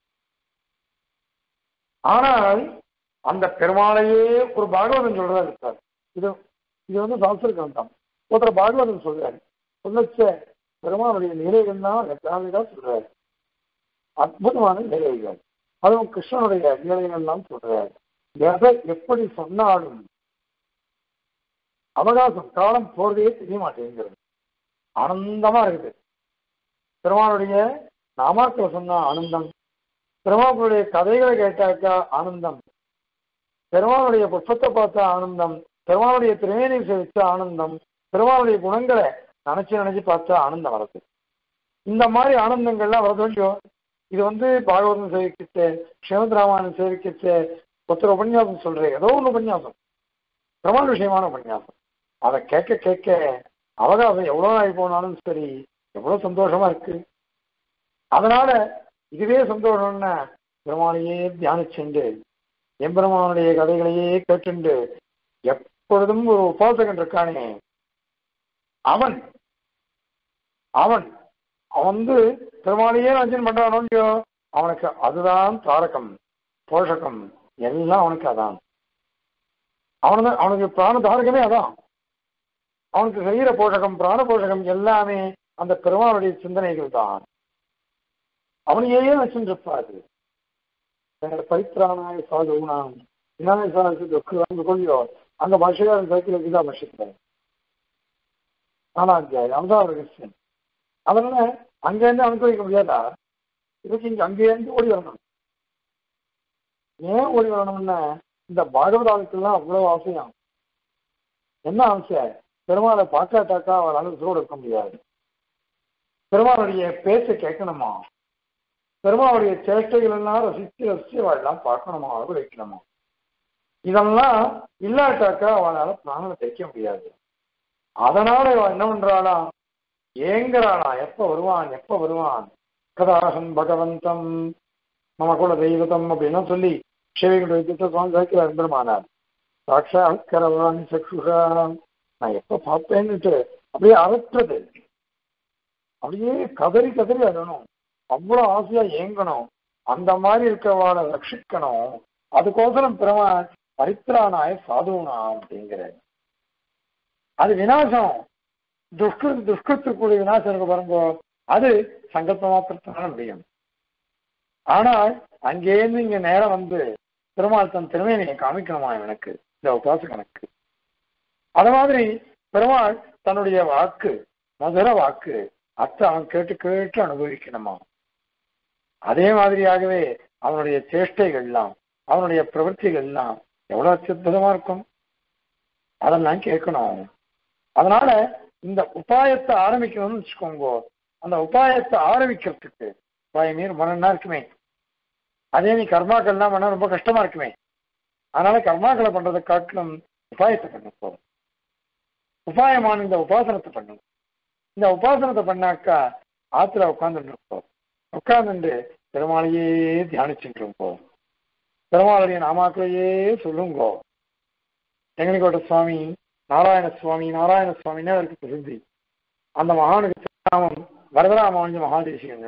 ஆனால் அந்த பெருமாளையே ஒரு பாகவதன் சொல்றதா இருக்கார் இது இது வந்து சாஸ்திர கிரந்தம் ஒருத்தர் பாகவதன் சொல்றாரு சொல்லச்ச பெருமாளுடைய நிலைகள் தான் தான் சொல்றாரு அற்புதமான நிலைகள் அதுவும் கிருஷ்ணனுடைய நிலைகள் தான் சொல்றாரு எதை எப்படி சொன்னாலும் அவகாசம் காலம் போறதே தெரிய மாட்டேங்கிறது ஆனந்தமா இருக்குது பெருமாளுடைய நாமாக்களை சொன்னா ஆனந்தம் பெருமாளுடைய கதைகளை கேட்டாக்கா ஆனந்தம் பெருமாளுடைய புஷ்பத்தை பார்த்தா ஆனந்தம் பெருமாளுடைய திருமேனி சேவிச்சா ஆனந்தம் பெருமாளுடைய குணங்களை நினைச்சு நினைச்சு பார்த்தா ஆனந்தம் வருது இந்த மாதிரி ஆனந்தங்கள்லாம் வர வேண்டியும் இது வந்து பாகவதம் சேவிக்கிச்சு ஸ்ரீமத் ராமாயணம் சேவிக்கிச்சு ஒருத்தர் உபன்யாசம் சொல்றேன் ஏதோ ஒன்று உபன்யாசம் பிரமாண விஷயமான உபன்யாசம் அதை கேட்க கேட்க அவகாசம் எவ்வளோ ஆகி போனாலும் சரி எவ்வளோ சந்தோஷமா இருக்கு அதனால இதுவே சந்தோஷம்னா பெருமானையே தியானிச்சுண்டு எம்பெருமானுடைய கதைகளையே கேட்டுண்டு எப்பொழுதும் ஒரு உபாசகன் இருக்கானே அவன் அவன் அவன் வந்து பெருமாளையே ரஞ்சன் பண்றானோ இல்லையோ அவனுக்கு அதுதான் தாரகம் போஷகம் எல்லாம் அவனுக்கு அதான் அவனு அவனுக்கு பிராண தாரகமே அதான் அவனுக்கு சரீர போஷகம் பிராண போஷகம் எல்லாமே அந்த பெருமாளுடைய சிந்தனைகள் தான் அவனையே வச்சுருப்பாரு பரித்ராணாய சாதுனாம் விநாயக சாதத்துக்கு கொள்ளியோ அங்க பாஷகாரன் சைக்கிள் கீதா பட்சத்தில் நாலாம் அத்தியாயம் அவதான் ரகசியம் அதனால அங்கேருந்து அனுபவிக்க முடியாதா இதுக்கு இங்க அங்கேருந்து ஓடி வரணும் ஏன் ஓடி வரணும்னா இந்த பாகவதாவுக்கெல்லாம் அவ்வளவு அவசியம் என்ன ஆசை பெருமாளை பார்க்காட்டாக்கா அவளால் உசுரோடு இருக்க முடியாது பெருமாளுடைய பேச்சை கேட்கணுமா பெருமாளுடைய சேஷ்டைகள் எல்லாம் ரசித்து ரசித்து அவள்லாம் பார்க்கணுமா அளவு வைக்கணுமா இதெல்லாம் இல்லாட்டாக்கா அவளால பிராணனை தைக்க முடியாது அதனால இவன் என்ன பண்றாளா ஏங்குறாளா எப்ப வருவான் எப்ப வருவான் கதாசன் பகவந்தம் மம குல தெய்வதம் அப்படின்னா சொல்லி சிவகுடைய சுவாமி வைக்கிறார் பெருமானார் சாட்சாத் கரவாணி சக்ஷுஷா நான் எப்ப பார்ப்பேன்னுட்டு அப்படியே அறற்றுறது அப்படியே கதறி கதறி அழணும் அவ்வளவு ஆசையா ஏங்கணும் அந்த மாதிரி இருக்கவாளை ரட்சிக்கணும் அதுக்கோசரம் பெருமாள் பரித்ரானாய சாதுவனா அப்படிங்கிற அது விநாசம் துஷ்கு துஷ்கத்துக்குரிய விநாசம் இருக்கு பாருங்க அது சங்கல்ப மாத்திரத்தினால முடியும் ஆனால் அங்கேருந்து இங்க நேரம் வந்து பெருமாள் தன் திறமையை காமிக்கணுமா எனக்கு இந்த உபாசகனுக்கு அது மாதிரி பெருமாள் தன்னுடைய வாக்கு மதுர வாக்கு அத்தை அவன் கேட்டு கேட்டு அனுபவிக்கணுமா அதே மாதிரியாகவே அவனுடைய சேஷ்டைகள்லாம் அவனுடைய பிரவൃத்திகள்லாம் எவ்வளவு அத்யுதமா இருக்கும் அதெல்லாம் கேட்கணும் அதனால இந்த உபாயத்தை ஆரம்பிக்கணும்னு வச்சுக்கோங்க அந்த உபாயத்தை ஆரம்பிக்கிறதுக்கு உபாயமே ரொம்ப நல்லா இருக்குமே அதே நீ கர்மாக்கள்லாம் பண்ணா ரொம்ப கஷ்டமா இருக்குமே அதனால கர்மாக்களை பண்றதை காட்டிலும் உபாயத்தை பண்ண போதும் உபாயமான இந்த உபாசனத்தை பண்ணும் இந்த உபாசனத்தை பண்ணாக்கா ஆத்துல உட்கார்ந்துட்டு இருப்போம் உட்கார்ந்துட்டு பெருமாளையே தியானிச்சுட்டு இருப்போம் பெருமாளுடைய நாமாக்களையே சொல்லுங்கோ தெங்கனிக்கோட்டை சுவாமி நாராயண சுவாமி நாராயண சுவாமின்னு அவருக்கு பிரசித்தி அந்த மகானுக்கு திருநாமம் வரதராமானுஜ மகாதேசிகன்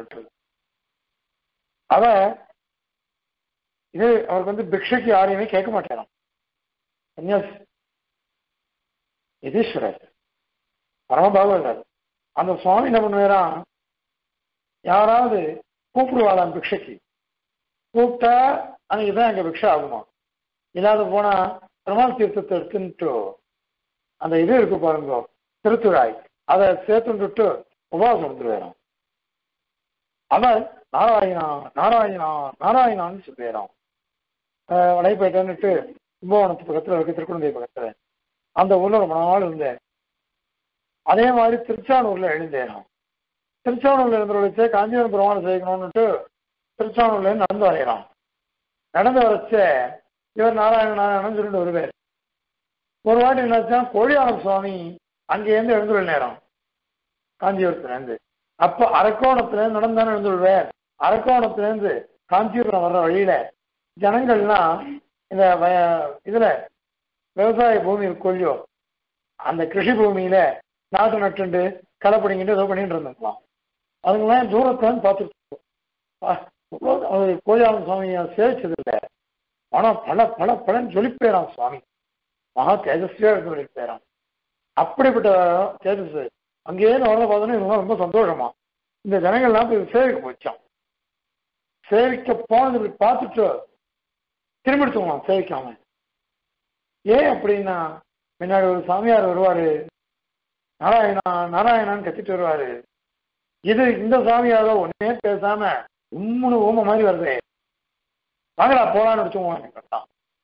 அவ இது அவருக்கு வந்து பிக்ஷைக்கு யாரையுமே கேட்க மாட்டேறான் சன்னியாசி யதீஸ்வரர் பரமபாகவதர் அந்த சுவாமி என்ன பண்ணுவாராம் யாராவது கூப்பிடுவாளாம் பிக்ஷைக்கு கூப்பிட்டா அன்னைக்கு தான் எங்க பிக்ஷை ஆகுமா இல்லாத போனா பெருமாள் தீர்த்தத்தை எடுத்துட்டு அந்த இது இருக்கு பாருங்க திருத்துழாய் அதை சேர்த்துட்டு உபவாசம் வந்துருவேறான் அவர் நாராயணா நாராயணா நாராயணான்னு சொல்லிடுறான் வடைப்பேட்டைன்னுட்டு கும்பகோணத்து பக்கத்துல இருக்கு திருக்குழந்தை பக்கத்துல அந்த ஊர்ல ரொம்ப நாள் இருந்தேன் அதே மாதிரி திருச்சானூர்ல எழுந்தேன் திருச்சானூர்ல இருந்தவர்களுக்கு காஞ்சிபுரம் பெருமாள் செய்யணும்னுட்டு திருச்சானூர்ல இருந்து நடந்து வரைகிறான் நடந்து வரைச்ச இவர் நாராயண நாராயணன் சொல்லிட்டு வருவார் ஒரு வாட்டி என்னாச்சா கோழியானம் சுவாமி அங்கேருந்து எழுந்துள்ள நேரம் காஞ்சிபுரத்துல இருந்து அப்போ அரக்கோணத்துல இருந்து நடந்தானே எழுந்துள்ளார் அரக்கோணத்துல இருந்து காஞ்சிபுரம் வர்ற வழியில ஜனங்கள்லாம் இந்த இதுல விவசாய பூமி கொல்லியோ அந்த கிருஷி பூமியில நாட்டு நட்டுண்டு களை பிடிங்கிட்டு ஏதோ பண்ணிட்டு இருந்துக்கலாம் அதுங்கெல்லாம் தூரத்துல பார்த்துட்டு அவர் கோயிலாளன் சுவாமியை சேவிச்சது இல்லை ஆனா பல பல பலன் ஜொலிப்பேறான் சுவாமி மகா தேஜஸ்வியா இருந்து ஜொலிப்பேறான் அப்படிப்பட்ட தேஜஸ் அங்கேயே வரத பார்த்தோன்னா இவங்க ரொம்ப சந்தோஷமா இந்த ஜனங்கள்லாம் போய் சேவிக்க போச்சான் சேவிக்க போனது இப்படி பார்த்துட்டு திரும்பி எடுத்துக்கலாம் சேவிக்காம ஏன் அப்படின்னா முன்னாடி ஒரு சாமியார் வருவாரு நாராயணா நாராயணான்னு கத்திட்டு வருவாரு இது இந்த சாமியாரோ ஒன்னே பேசாம உம்முனு ஊம மாதிரி வருது வாங்கடா போலான்னு வச்சுக்கோங்க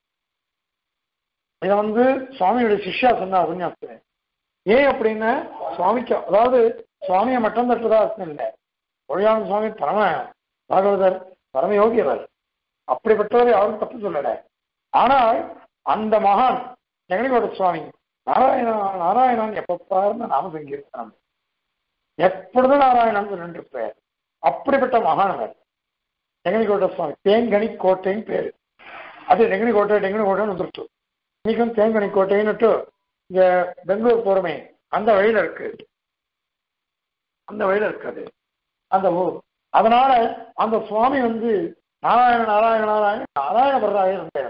இதை வந்து சுவாமியுடைய சிஷ்யா சொன்ன உபன்யாசத்துல ஏன் அப்படின்னா சுவாமிக்கு அதாவது சுவாமியை மட்டும் தட்டுறதா அர்த்தம் இல்லை ஒழியான சுவாமி பரம பாகவதர் பரம யோகியவர் அப்படிப்பட்டவர் யாரும் தப்பு சொல்லல ஆனால் அந்த மகான் ஜெகனிகோட சுவாமி நாராயணா நாராயணன் எப்ப பாருந்த நாம சங்கீர்த்தனம் எப்பொழுதும் நாராயணன் சொல்லிட்டு இருப்பார் அப்படிப்பட்ட மகானவர் டெங்கனிக்கோட்டை சுவாமி தேங்கனி கோட்டைன்னு பேரு அது டெங்கனி கோட்டை டெங்கனி கோட்டைன்னு வந்துருச்சு இன்னைக்கும் தேங்கனி கோட்டைன்னுட்டு இங்க பெங்களூர் போறமே அந்த வழியில இருக்கு அந்த வழியில இருக்காது அந்த ஊர் அதனால அந்த சுவாமி வந்து நாராயண நாராயண நாராயண நாராயண பரராயர்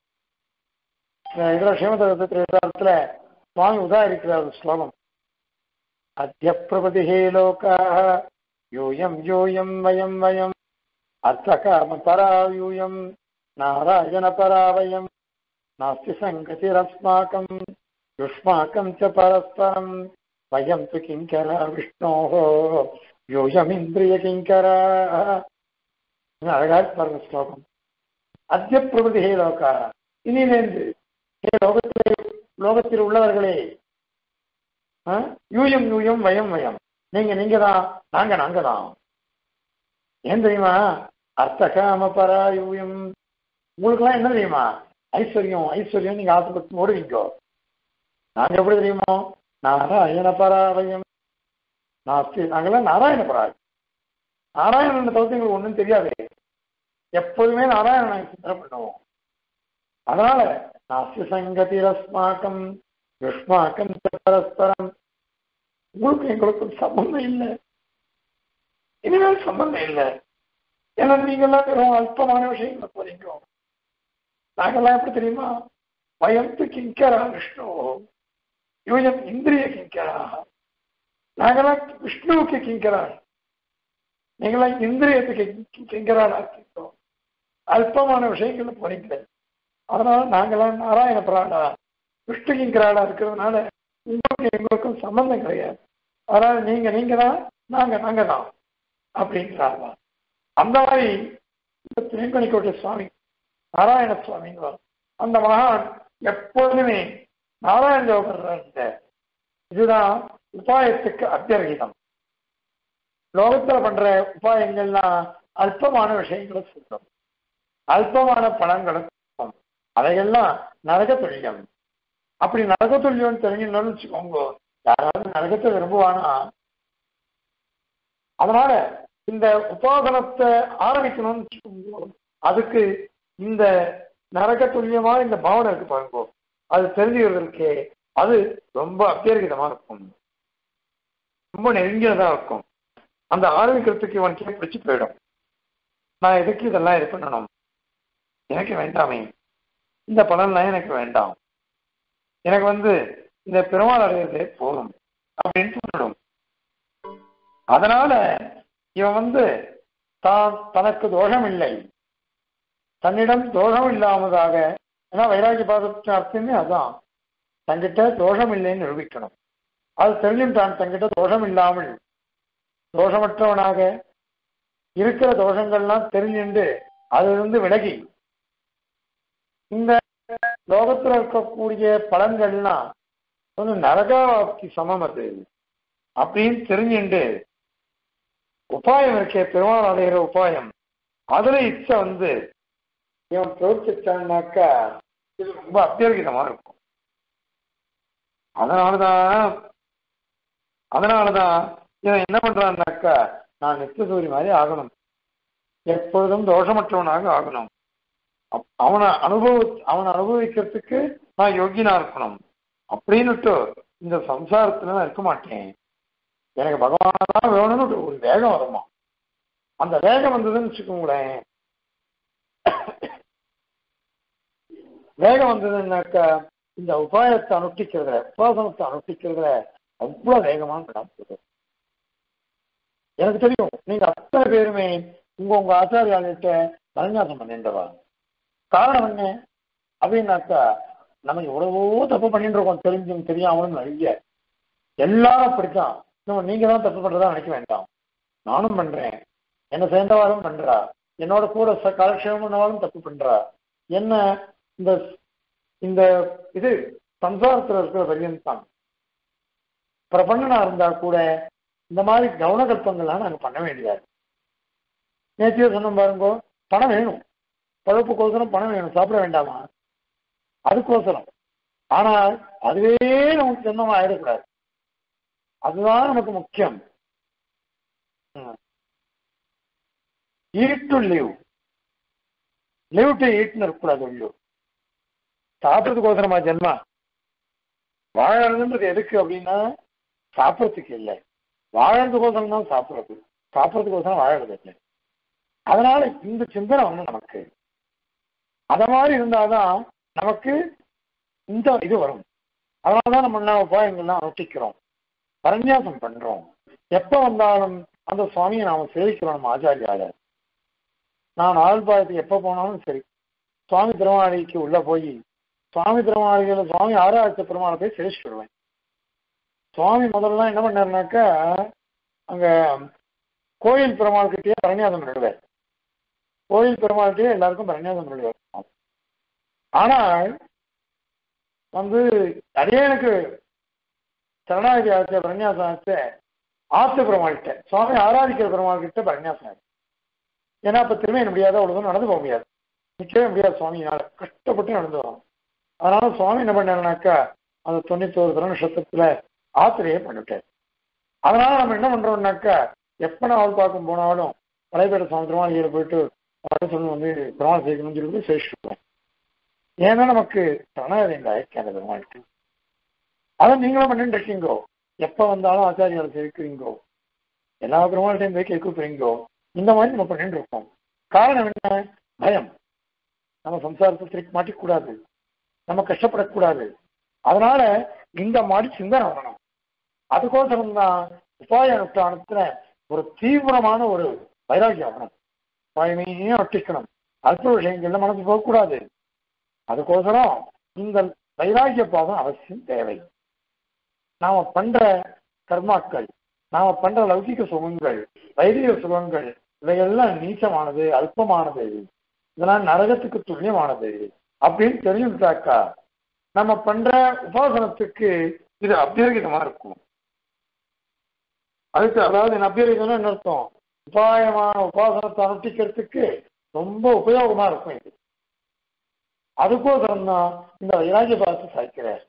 இதுல ஸ்ரீமதத்துல சுவாமி உதாரிக்கிறார் ஒரு ஸ்லோகம் அத்திய பிரபதிஹே லோகாः யூயம் யூயம் வயம் வயம் அர்த்தகாம பராயூயம் நாராயண பராவயம் நாஸ்தி சங்கதிரஸ்மாக்கம் யுஷ்மாக்கம் ச பரஸ்பரம் வயம் து கிங்கரா விஷ்ணோः யூயமிந்திரிய கிங்கரா அழகா பாருங்க ஸ்லோகம் அத்திய பிரபதி ஹே லோகா இனியிலேந்து ஹே லோகத்திலே லோகத்தில் உள்ளவர்களே ஆ? யூயம் யூயம் வயம் வயம் நீங்க நீங்க தான் நாங்க நாங்க தான் ஏன் தெரியுமா அர்த்த காம பரா யூயம் உங்களுக்குலாம் என்ன தெரியுமா ஐஸ்வர்யம் ஐஸ்வர்யம் நீங்க ஆசைப்பட்டு ஓடுவீங்க நாங்க எப்படி தெரியுமோ நாராயண பராவயம் நாஸ்தி நாங்கெல்லாம் நாராயண பராய் நாராயணனை தவிர்த்து எங்களுக்கு ஒன்றும் தெரியாது எப்போதுமே நாராயணனை சிந்தனை பண்ணுவோம் அதனால நாஸ்தி சங்கதி ரஸ்மாக்கம் யுஷ்மாக்கம் ச பரஸ்பரம் உங்களுக்கு எங்களுக்கும் சம்பந்தம் இல்லை இனிமேல் சம்பந்தம் இல்லை ஏன்னா நீங்கெல்லாம் வெறும் அல்பமான விஷயங்களை போறீங்க நாங்கெல்லாம் எப்படி தெரியுமா வயந்து கிங்கரா விஷ்ணு யூயம் இந்திரிய கிங்கரா நாங்கெல்லாம் விஷ்ணுவுக்கு கிங்கரா நீங்களாம் இந்திரியத்துக்கு கிங்கரா இருக்கோம் அல்பமான விஷயங்கள்ல போறீங்க அதனால நாங்கெல்லாம் நாராயண பிராடா விஷ்ணு கிங்கராடா இருக்கிறதுனால உங்களுக்கு எங்களுக்கும் சம்பந்தம் கிடையாது அதனால நீங்க நீங்க தான் நாங்க நாங்க தான் அப்படிங்கிறாங்க அந்த மாதிரி இந்த திருங்கணிக்கோட்டை சுவாமி நாராயண சுவாமின்னு வரும் அந்த மகான் எப்பொழுதுமே நாராயண ஜோகர் இதுதான் உபாயத்துக்கு அத்தியர்கிதம் லோகத்துல பண்ற உபாயங்கள்லாம் அல்பமான விஷயங்களை சொல்றோம் அல்பமான பணங்களை சொல்றோம் அதையெல்லாம் நரக துல்லியம் அப்படி நரக துல்லியம் தெரிஞ்சுக்கணும்னு வச்சுக்கோங்க யாராவது நரகத்தை விரும்புவானா அதனால இந்த உபாசனத்தை ஆரம்பிக்கணும்னு வச்சுக்கோங்க அதுக்கு இந்த நரக துல்லியமா இந்த பாவனை இருக்கு பாருங்க அது தெரிஞ்சுக்கிறதுக்கு அது ரொம்ப அத்தியர்கிதமா இருக்கும் ரொம்ப நெருங்கியதா இருக்கும் அந்த ஆரம்பிக்கிறதுக்கு இவனுக்கே பிடிச்சு போயிடும் நான் எதுக்கு இதெல்லாம் இது பண்ணணும் எனக்கு வேண்டாமே இந்த பலன்லாம் எனக்கு வேண்டாம் எனக்கு வந்து இந்த பெருமாள் அடையிறதே போதும் அப்படின்னு சொல்லிடும் அதனால இவன் வந்து தான் தனக்கு தோஷம் இல்லை தன்னிடம் தோஷம் இல்லாமதாக ஏன்னா வைராகிய பாதத்தின் அர்த்தமே அதான் தங்கிட்ட தோஷம் இல்லைன்னு நிரூபிக்கணும் அது தெரிஞ்சுட்டான் தங்கிட்ட தோஷம் இல்லாமல் தோஷமற்றவனாக இருக்கிற தோஷங்கள்லாம் தெரிஞ்சுண்டு அதிலிருந்து விலகி இந்த லோகத்துல இருக்கக்கூடிய பலன்கள்லாம் வந்து நரகாவாப்தி சமம் அது அப்படின்னு தெரிஞ்சுண்டு உபாயம் இருக்கே பெருமாள் அடைகிற உபாயம் அதுல இச்சை வந்து இவன் பிரவர்த்திச்சான்னாக்கா இது ரொம்ப அத்தியர்கிதமா இருக்கும் அதனாலதான் அதனாலதான் இவன் என்ன பண்றான்னாக்கா நான் நித்தியசூரி மாதிரி ஆகணும் எப்பொழுதும் தோஷமற்றவனாக ஆகணும் அப்- அவனை அனுபவ அவனை அனுபவிக்கிறதுக்கு நான் யோகியனா இருக்கணும் அப்படின்னுட்டு இந்த சம்சாரத்துல நான் இருக்க மாட்டேன் எனக்கு பகவானா தான் வேணும்னு ஒரு வேகம் வருமா அந்த வேகம் வந்ததுன்னு வச்சுக்கோங்களேன் வேகம் வந்ததுன்னாக்கா இந்த உபாயத்தை அனுஷ்டிக்கிறதுல உபாசனத்தை அனுஷ்டிக்கிறதுல அவ்வளவு வேகமான நடந்தது எனக்கு தெரியும் நீங்க அத்தனை பேருமே உங்க உங்க ஆச்சாரியாள்கிட்ட பரஞ்சாசம் பண்ணின்றவா காரணம் என்ன அப்படின்னாக்கா நம்ம எவ்வளவோ தப்பு பண்ணிட்டு இருக்கோம் தெரிஞ்சும் தெரியாமலும் நிறைய எல்லாரும் அப்படித்தான் நம்ம நீங்க தான் தப்பு பண்றதா நினைக்க வேண்டாம் நானும் பண்றேன் என்ன சேர்ந்தவாரும் பண்றா என்னோட கூட ச- காலக்ஷேபம் பண்ணவாலும் தப்பு பண்றா என்ன இந்த இந்த இது சம்சாரத்துல இருக்கிற பரியன் தான் பிரபண்ணனா இருந்தா கூட இந்த மாதிரி கவனகல்பங்கள்லாம் நாங்க பண்ண வேண்டியது நேற்றைய சொன்ன பாருங்க பணம் வேணும் பழப்புக்கோசரம் பணம் வேணும் சாப்பிட வேண்டாமா அதுக்கோசரம் ஆனால் அதுவே நமக்கு சொந்தமா ஆயிடக்கூடாது அதுதான் நமக்கு முக்கியம் ம். Eat to live live to ஈட்னு இருக்கக்கூடாது ஐயோ சாப்பிட்றதுக்கோசரமா ஜென்மா வாழறதுன்றது எதுக்கு அப்படின்னா சாப்பிட்றதுக்கு இல்லை வாழறதுக்கோசரம் தான் சாப்பிட்றது சாப்பிட்றதுக்கோசரம் வாழறது இல்லை அதனால இந்த சிந்தனை வந்து நமக்கு அத மாதிரி இருந்தாதான் நமக்கு இந்த இது வரும் அதனாலதான் நம்ம என்ன உபாயங்கள்லாம் அனுஷ்டிக்கிறோம் பரநியாசம் பண்றோம் எப்ப வந்தாலும் அந்த சுவாமியை நாம சேவிக்கிறோம் நம்ம ஆச்சாரியால நான் ஆழ்பாயத்துக்கு எப்ப போனாலும் சரி சுவாமி திருமாளிக்கு உள்ள போய் சுவாமி திருமாளிகளை சுவாமி ஆராய்ச்சி பெருமாளை போய் சேவிச்சுட்டு வருவேன் சுவாமி முதல்ல என்ன பண்ணாருனாக்கா அங்க கோயில் பெருமாள் கிட்டேயே பரநியாசம் பண்ணிடுவார் கோயில் பெருமாள்கிட்டயே எல்லாருக்கும் பரநியாசம் பண்ணிடுவார் ஆனால் வந்து அதே எனக்கு சரணாகதி ஆச்ச பரநியாசம் ஆச்ச ஆத்து பெருமாள்கிட்ட சுவாமி ஆராதிக்கிற பெருமாள் கிட்ட பரநியாசம் ஆச்சு ஏன்னா இப்ப திரும்ப முடியாத அவ்வளவு நடந்து போக முடியாது நிற்கவே முடியாது சுவாமினால கஷ்டப்பட்டு நடந்து வரும் அதனால சுவாமி என்ன பண்ணாருனாக்கா அந்த தொண்ணூத்தோரு திருநட்சத்திரத்துல ஆத்திரையே பண்ணிவிட்டார் அதனால நம்ம என்ன பண்றோம்னாக்கா எப்ப நான் அவள் பார்க்க போனாலும் பழையபேட்டை சுவாமி திருமாளிகையில போயிட்டு சொல்லி வந்து பெருமாள் சேர்க்கணும்னு சொல்லிட்டு சேஷிப்பேன் ஏன்னா நமக்கு சரணாகதி இந்த ஐக்கிய அந்த பெருமாளுக்கு அதை நீங்களும் பண்ணிட்டு இருக்கீங்கோ எப்ப வந்தாலும் ஆச்சாரியால சேர்க்கிறீங்கோ எல்லா பெருமாள்கிட்டையும் போய் கேட்க போறீங்கோ இந்த மாதிரி நம்ம பண்ணிட்டு இருக்கோம் காரணம் என்ன பயம் நம்ம சம்சாரத்தை திருப்பி மாட்டிக்கூடாது நம்ம கஷ்டப்படக்கூடாது அதனால இந்த மாதிரி சிந்தனை வரணும் அதுக்கோசரம் தான் உபாய அனுஷ்டானத்துல ஒரு தீவிரமான ஒரு வைராக்கியம் வரணும் உபாயமையே ஒட்டிக்கணும் அல்ப விஷயங்கள்ல மனசு போகக்கூடாது அதுக்கோசரம் இந்த வைராக்கிய பாவம் அவசியம் தேவை நாம பண்ற கர்மாக்கள் நாம பண்ற லௌகிக சுகங்கள் வைதிக சுகங்கள் இவைகள்லாம் நீச்சமானது அல்பமானது இதெல்லாம் நரகத்துக்கு துல்லியமானது அப்படின்னு தெரிஞ்சுட்டாக்கா நம்ம பண்ற உபாசனத்துக்கு இது அபியர்கிதமா இருக்கும் அதுக்கு அதாவது அபியர்கிதம்னா என்ன அர்த்தம் உபாயமான உபாசனத்தை அனுஷ்டிக்கிறதுக்கு ரொம்ப உபயோகமா இருக்கும் இது அதுக்கோசரம் தான் இந்த வைராகிய பாரத்தை சாய்க்கிறார்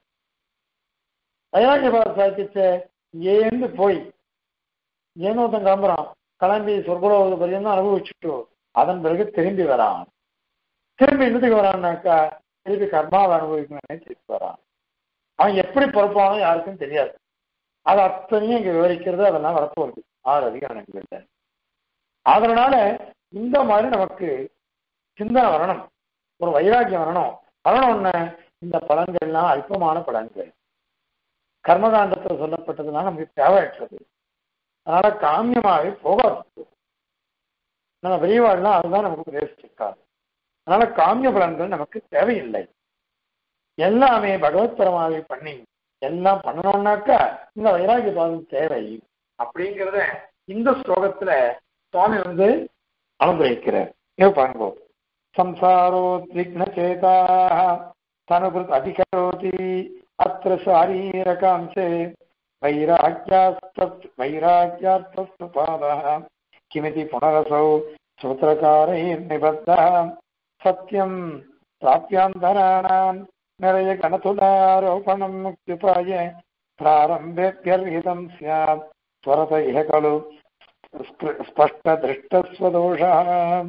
வைராகிய பாரத் சாய்க்கிச்ச ஏந்து போய் ஏனோ ஒருத்தன் கிளம்புறான் கிளம்பி சொர்க்கலோக பரியந்தம் அனுபவிச்சுட்டு அதன் பிறகு திரும்பி வரான் திரும்பி என்னத்துக்கு வரான்னாக்கா திருப்பி கர்மாவை அனுபவிக்கணும்னே திருப்பி வரான் அவன் எப்படி பிறப்பானோ யாருக்கும் தெரியாது அது அத்தனையும் இங்க விவரிக்கிறது அதெல்லாம் வரப்போகுது ஆறு அதிகாரங்கள் அதனால இந்த மாதிரி நமக்கு சிந்தனை வரணும் ஒரு வைராக்கியம் வரணும் வரணும்னு இந்த பலன்கள்லாம் அல்பமான பலன்கள் கர்மகாண்டத்தில் சொல்லப்பட்டதுனால நமக்கு தேவையற்றது அதனால காமியமாகவே போகாது நம்ம பெரியவாள்லாம் அதுதான் நமக்கு உபதேசிச்சிருக்காரு அதனால காமிய பலன்கள் நமக்கு தேவையில்லை எல்லாமே பகவத்பரமாகவே பண்ணி எல்லாம் பண்ணணும்னாக்கா இந்த வைராகிய பாதம் தேவை அப்படிங்கிறத இந்த ஸ்லோகத்துல சுவாமி வந்து அனுபவிக்கிறார் இங்க பாருங்க संसारोद्विग्नचेता तनुभृत् अधिकरोति अत्र शारीरकांशे वैराग्यास्तत् वैराग्यार्थस्तु पादः किमिति पुनरसौ सूत्रकारैर्निबद्धः सत्यं प्राप्यान्तराणां निरयगणतुलारोपणं मुक्त्युपाय प्रारम्भेभ्यर्हितं स्यात् त्वरत इह खलु स्पष्टदृष्टस्वदोषः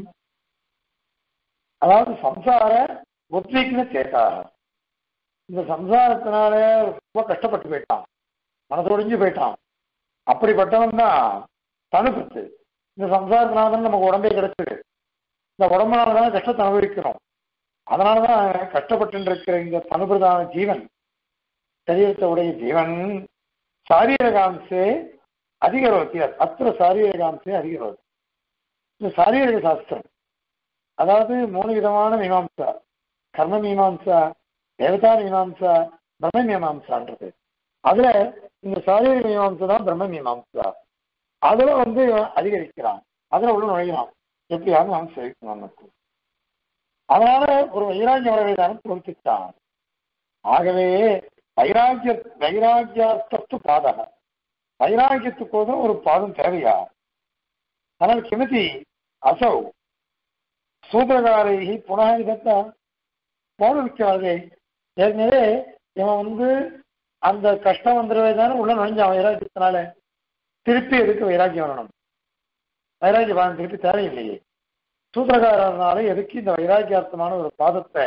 அதாவது சம்சார உத்வீக்ன சேட்டாக இந்த சம்சாரத்தினால ரொம்ப கஷ்டப்பட்டு போயிட்டான் மனசொடிஞ்சு போயிட்டான் அப்படிப்பட்டவன் தான் தனுப்பத்து இந்த சம்சாரத்தினால தான் நமக்கு உடம்பே கிடைச்சது இந்த உடம்புனால தான் கஷ்டத்தை அனுபவிக்கிறோம் அதனாலதான் கஷ்டப்பட்டு இருக்கிற இந்த தனுபிரதான ஜீவன் சரீரத்தை உடைய ஜீவன் சாரீரகாம்சே அதிகரோத்தி அத்திர சாரீரகாம்சே அதிகரோத்தி இந்த சாரீரக சாஸ்திரம் அதாவது மூணு விதமான மீமாம்சா கர்ம மீமாம்சா தேவதா மீமாம்சா பிரம்ம மீமாம்சான்றது அதுல இந்த சாரீர மீமாம்சா தான் பிரம்ம மீமாம்சா அதுல வந்து அதிகரிக்கிறான் அதுல உள்ள நுழைகிறான் எப்படியாவது நாம் சேவிக்கணும் நமக்கு அதனால ஒரு வைராக்கிய வரவேதான பொறுத்துட்டான் ஆகவே வைராக்கிய வைராக்கியார்த்தத்து பாதக வைராக்கியத்துக்கோதும் ஒரு பாதம் தேவையா ஆனால் கிமதி அசௌ சூத்திரகாரை புனக இதத்தை போனவிக்காதே ஏற்கனவே இவன் வந்து அந்த கஷ்டம் வந்துடவே தானே உள்ள நுழைஞ்சான் வைராக்கியத்தினால திருப்பி எதுக்கு வைராக்கியம் வரணும் வைராக்கிய பாதம் திருப்பி தேவையில்லையே சூத்திரகாரனால எதுக்கு இந்த வைராக்கியார்த்தமான ஒரு பாதத்தை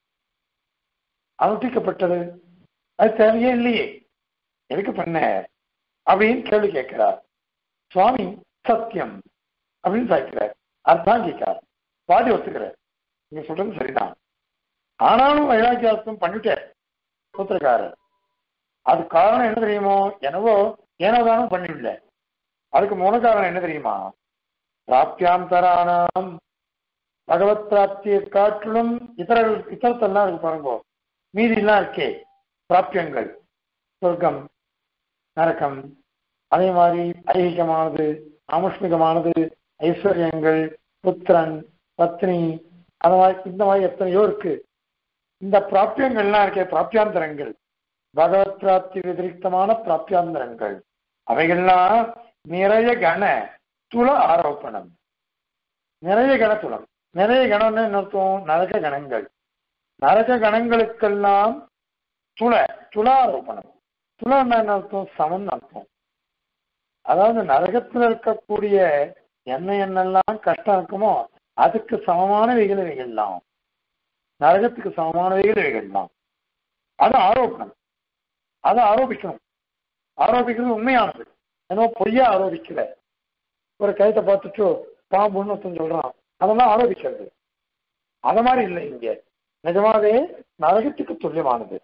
அனுஷ்டிக்கப்பட்டது அது தேவையே இல்லையே எதுக்கு பண்ண அப்படின்னு கேள்வி கேட்கிறார் சுவாமி சத்தியம் அப்படின்னு சாய்க்கிறார் அர்த்தம் கேட்கிறார் பாதி ஒத்துக்கிறார் நீங்க சொல்றது சரிதான் ஆனாலும் வைராக்கியார்த்தம் பண்ணிட்டார் சூத்திரக்காரர் அது காரணம் என்ன தெரியுமோ என்னவோ ஏனோதானும் பண்ணிவிடல அதுக்கு மூல காரணம் என்ன தெரியுமா பிராப்தியாந்தரானாம் பகவத் பிராப்தியை காட்டிலும் இதர இதரத்தெல்லாம் இருக்கு பாருங்க மீதி எல்லாம் இருக்கே பிராப்தியங்கள் சொர்க்கம் நரக்கம் அதே மாதிரி ஐகிகமானது ஆமுஷ்மிகமானது ஐஸ்வர்யங்கள் புத்திரன் பத்னி அந்த மாதிரி இந்த மாதிரி எத்தனையோ இருக்கு இந்த பிராப்தியங்கள்லாம் இருக்கே பிராப்தியாந்தரங்கள் பகவத் பிராப்தி வதிரிக்தமான பிராப்தியாந்தரங்கள் அவைகள்லாம் நிறைய கண துள ஆரோப்பணம் நிறைய கணத்துளம் நிறைய கணம்னு என்ன அர்த்தம் நரக கணங்கள் நரக கணங்களுக்கெல்லாம் துள துளாரோபணம் துளன்னா என்ன அர்த்தம் சமன் அர்த்தம் அதாவது நரகத்தில் இருக்கக்கூடிய என்ன என்னெல்லாம் கஷ்டம் இருக்குமோ அதுக்கு சமமானவைகள் இவைகள்லாம் நரகத்துக்கு சமமானவைகள் இவைகள்லாம் அது ஆரோப்பணம் அதை ஆரோபிக்கணும் ஆரோபிக்கிறது உண்மையானது ஏன்னா பொய்யா ஆரோபிக்கல ஒரு கயத்தை பார்த்துட்டு பாம்புன்னு ஒருத்தன் சொல்றான் அதெல்லாம் ஆரோபிக்கிறது அத மாதிரி இல்லை இங்க நிஜமாவே நரகத்துக்கு துல்லியமானது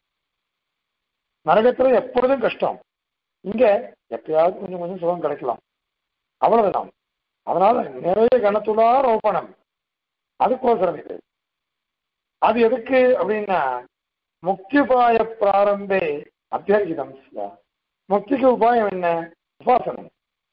நரகத்துல எப்பொழுதும் கஷ்டம் இங்க எப்பயாவது கொஞ்சம் கொஞ்சம் சுகம் கிடைக்கலாம் அவ்வளவுதான் அதனால நிறைய கணத்துலா ரோபணம் அதுக்கோசரம் இது அது எதுக்கு அப்படின்னா முக்திபாய பிராரம்பே அத்தியாகிதம் முக்திக்கு உபாயம் என்ன உபாசனம்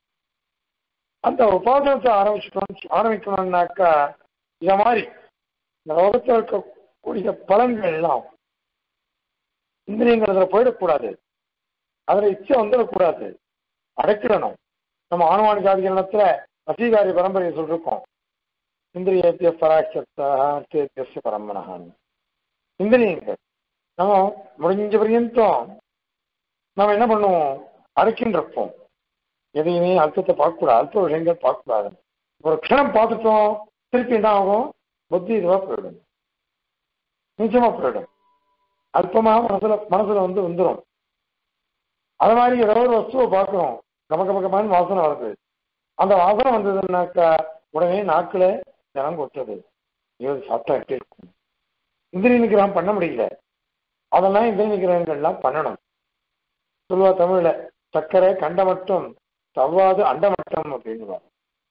அந்த உபாசனத்தை ஆரம்பிச்சுக்கணும் ஆரம்பிக்கணும்னாக்கா இத மாதிரி இந்த லோகத்தில் இருக்கக்கூடிய பலன்கள் எல்லாம் இந்திரியங்கள் அதில் போயிடக்கூடாது அதில் இச்சை வந்துடக்கூடாது அடைக்கிடணும் நம்ம ஆணுவான ஜாதிகளத்துல வசீகாரி பரம்பரையை சொல்லிருக்கோம் இந்திரியத்திய பராட்சத்திய பரம்பனகான்னு இந்திரியங்கள் நம்ம முடிஞ்ச பரியந்தம் நம்ம என்ன பண்ணுவோம் அடைக்கின்றப்போம் எதையுமே அர்த்தத்தை பார்க்கக்கூடாது அல்ப விஷயங்கள் பார்க்கக்கூடாது ஒரு க்ஷணம் பார்த்துட்டோம் திருப்பி என்ன ஆகும் புத்தி இதுவாக போயிடும் நிச்சயமா போயிடும் அல்பமாக மனசுல மனசுல வந்து வந்துடும் அது மாதிரி ஏதோ ஒரு வஸ்துவை பார்க்குறோம் கம கம கமான்னு வாசனை வருது அந்த வாசனை வந்ததுன்னாக்கா உடனே நாக்குல ஜனம் கொட்டுறது ஐயோ இது சாப்பிட்டா எப்படி இருக்கும் இந்திரிய நிகிரகம் பண்ண முடியல அதெல்லாம் இந்திரிய நிகிரகங்கள்லாம் பண்ணணும் சொல்லுவா தமிழ்ல சர்க்கரை கண்ட மட்டும் தவ்வாது அண்ட மட்டும் அப்படின்னு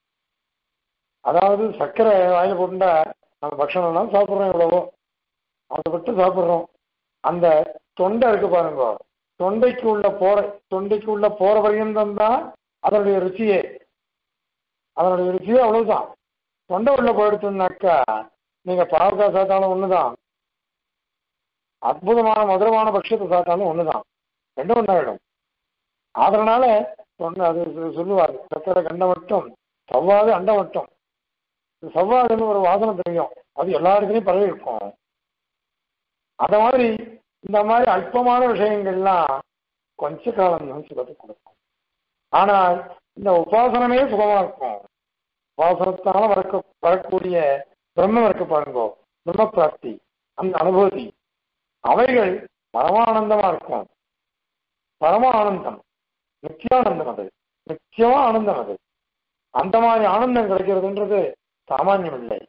அதாவது சர்க்கரை வாயில போட்டுட்டா நம்ம பட்சணம் எல்லாம் சாப்பிட்றோம் எவ்வளவோ அதை விட்டு சாப்பிட்றோம் அந்த தொண்டை இருக்கு பாருங்க தொண்டைக்கு உள்ள போற தொண்டைக்கு உள்ள போற பரியந்தம் தான் அதனுடைய ருச்சியே அதனுடைய ருச்சியே அவ்வளவுதான் தொண்டை உள்ள போயிடுச்சுனாக்கா நீங்க பாவக்காய் சாப்பிட்டாலும் ஒண்ணுதான் அற்புதமான மதுரமான பட்சத்தை சாப்பிட்டாலும் ஒண்ணுதான் ரெண்டும் ஒன்றாயிடும் அதனால சொன்ன அது சொல்லுவார் சக்கரை கண்ட மட்டும் சவ்வாது அண்ட மட்டும் சவ்வாதுன்னு ஒரு வாசனை தெரியும் அது எல்லா இடத்துலையும் பரவி இருக்கும் அத மாதிரி இந்த மாதிரி அல்பமான விஷயங்கள்லாம் கொஞ்ச காலம் தான் சுகத்தை கொடுக்கும் ஆனால் இந்த உபாசனமே சுகமா இருக்கும் உபாசனத்தால வரக்க வரக்கூடிய பிரம்மம் இருக்கு பாருங்க பிரம்ம பிராப்தி அந்த அனுபூதி அவைகள் பரமானந்தமா இருக்கும் பரம ஆனந்தம் நித்தியானந்தம் அது நித்தியமா ஆனந்தம் அது அந்த மாதிரி ஆனந்தம் கிடைக்கிறதுன்றது சாமானியம் இல்லை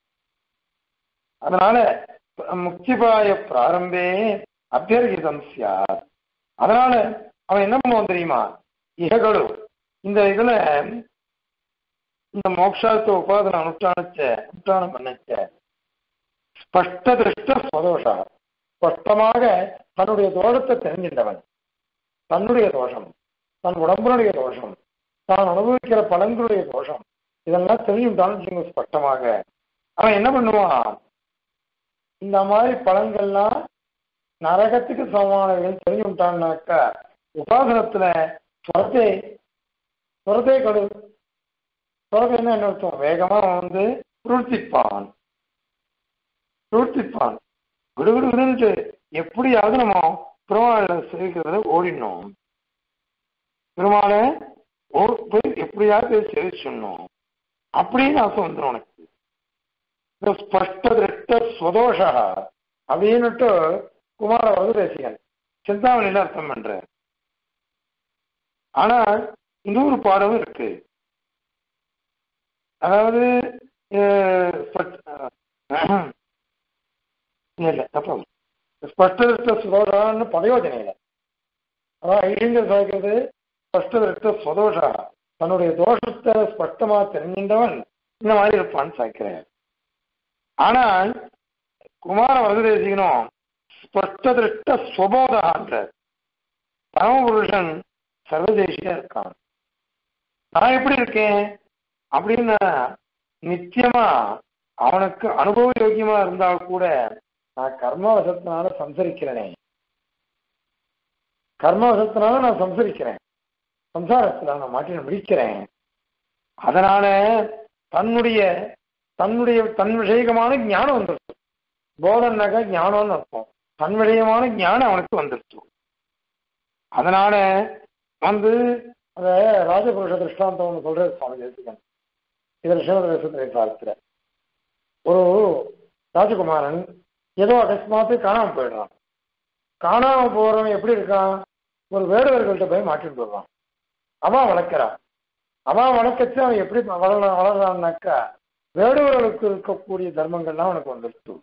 அதனால முக்திபாய பிராரம்பே அபியர்கிதம் சியார் அதனால அவன் என்ன பண்ணுவான் தெரியுமா இககளு இந்த இதுல இந்த மோக்ஷாத்த உபாதன அனுஷ்டானச்ச அனுஷ்டானம் பண்ணச்ச ஸ்பஷ்ட திருஷ்ட ஸ்வதோஷா ஸ்பஷ்டமாக தன்னுடைய தோஷத்தை தெரிஞ்சின்றவன் தன்னுடைய தோஷம் தன் உடம்புடைய தோஷம் தான் அனுபவிக்கிற பலன்களுடைய தோஷம் இதெல்லாம் தெரிஞ்சுட்டான்னு ஸ்பஷ்டமாக அவன் என்ன பண்ணுவான் இந்த மாதிரி பலன்கள்லாம் நரகத்துக்கு சமமானவர்கள் தெரிஞ்சு விட்டான்னாக்கா உபாசனத்துல சுரத்தை சுரத்தை கடு சுரத்தைன்னா என்ன அர்த்தம் வேகமா வந்து பிரவர்த்திப்பான் பிரவர்த்திப்பான் விடுவிடுவிடுன்ட்டு எப்படியாவது நம்ம பெருமாளை சேவிக்கிறத ஓடிடணும் பெருமாளை ஓ போய் எப்படியாவது சேவிச்சிடணும் அப்படின்னு ஆசை வந்துடும் உனக்கு இந்த ஸ்பஷ்ட திருஷ்ட ஸ்வதோஷ அப்படின்னுட்டு குமார வரதேசிகன் சிந்தாமணியில அர்த்தம் பண்ற ஆனா இன்னொரு பாடமும் இருக்கு அதாவது அஹ், ஸ்பட்- அஹ், இல்ல தப்பா ஸ்பஷ்டதிருஷ்ட சுதோஷான்னு பதயோஜனையில அதான் ஐடியங்கள் சாய்க்கிறது ஸ்பஷ்டதிருஷ்ட சுதோஷா தன்னுடைய தோஷத்தை ஸ்பஷ்டமா தெரிஞ்சின்றவன் இந்த மாதிரி இருப்பான்னு சாய்க்கிறேன் ஆனால் குமார வரதேசிகனும் ஸ்பஷ்டதிருஷ்ட ஸ்வபோதான்ற பரமபுருஷன் சர்வதேசியா இருக்கான் நான் எப்படி இருக்கேன் அப்படின்னு நிச்சயமா அவனுக்கு அனுபவ யோகியமா இருந்தா கூட நான் கர்மவசத்தினால சம்சரிக்கிறேனே கர்மவசத்தினால நான் சம்சரிக்கிறேன் சம்சாரத்துல நான் மாட்டின முடிக்கிறேன் அதனால தன்னுடைய தன்னுடைய தன் விஷயகமான ஞானம் வந்துருச்சு போதன்னாக்கா ஞானம்னு அர்த்தம் தன் விஷயமான ஞானம் அவனுக்கு வந்துருச்சு அதனால வந்து அத ராஜபுருஷ திருஷ்டாந்தம் ஒன்று சொல்றது சுவாமி தேசிகன் இதில் சிவதேசத்திரை காலத்துல ஒரு ராஜகுமாரன் ஏதோ அகஸ்மாத்து காணாம போயிடுறான் காணாம போறவன் எப்படி இருக்கான் ஒரு வேடுவர்கள்ட்ட போய் மாட்டிட்டு போடுறான் அவன் வளர்க்கிறான் அவன் வளர்க்கச்சு அவன் எப்படி வளர வளர்றான்னாக்கா வேடுவர்களுக்கு இருக்கக்கூடிய தர்மங்கள்லாம் அவனுக்கு வந்துருச்சு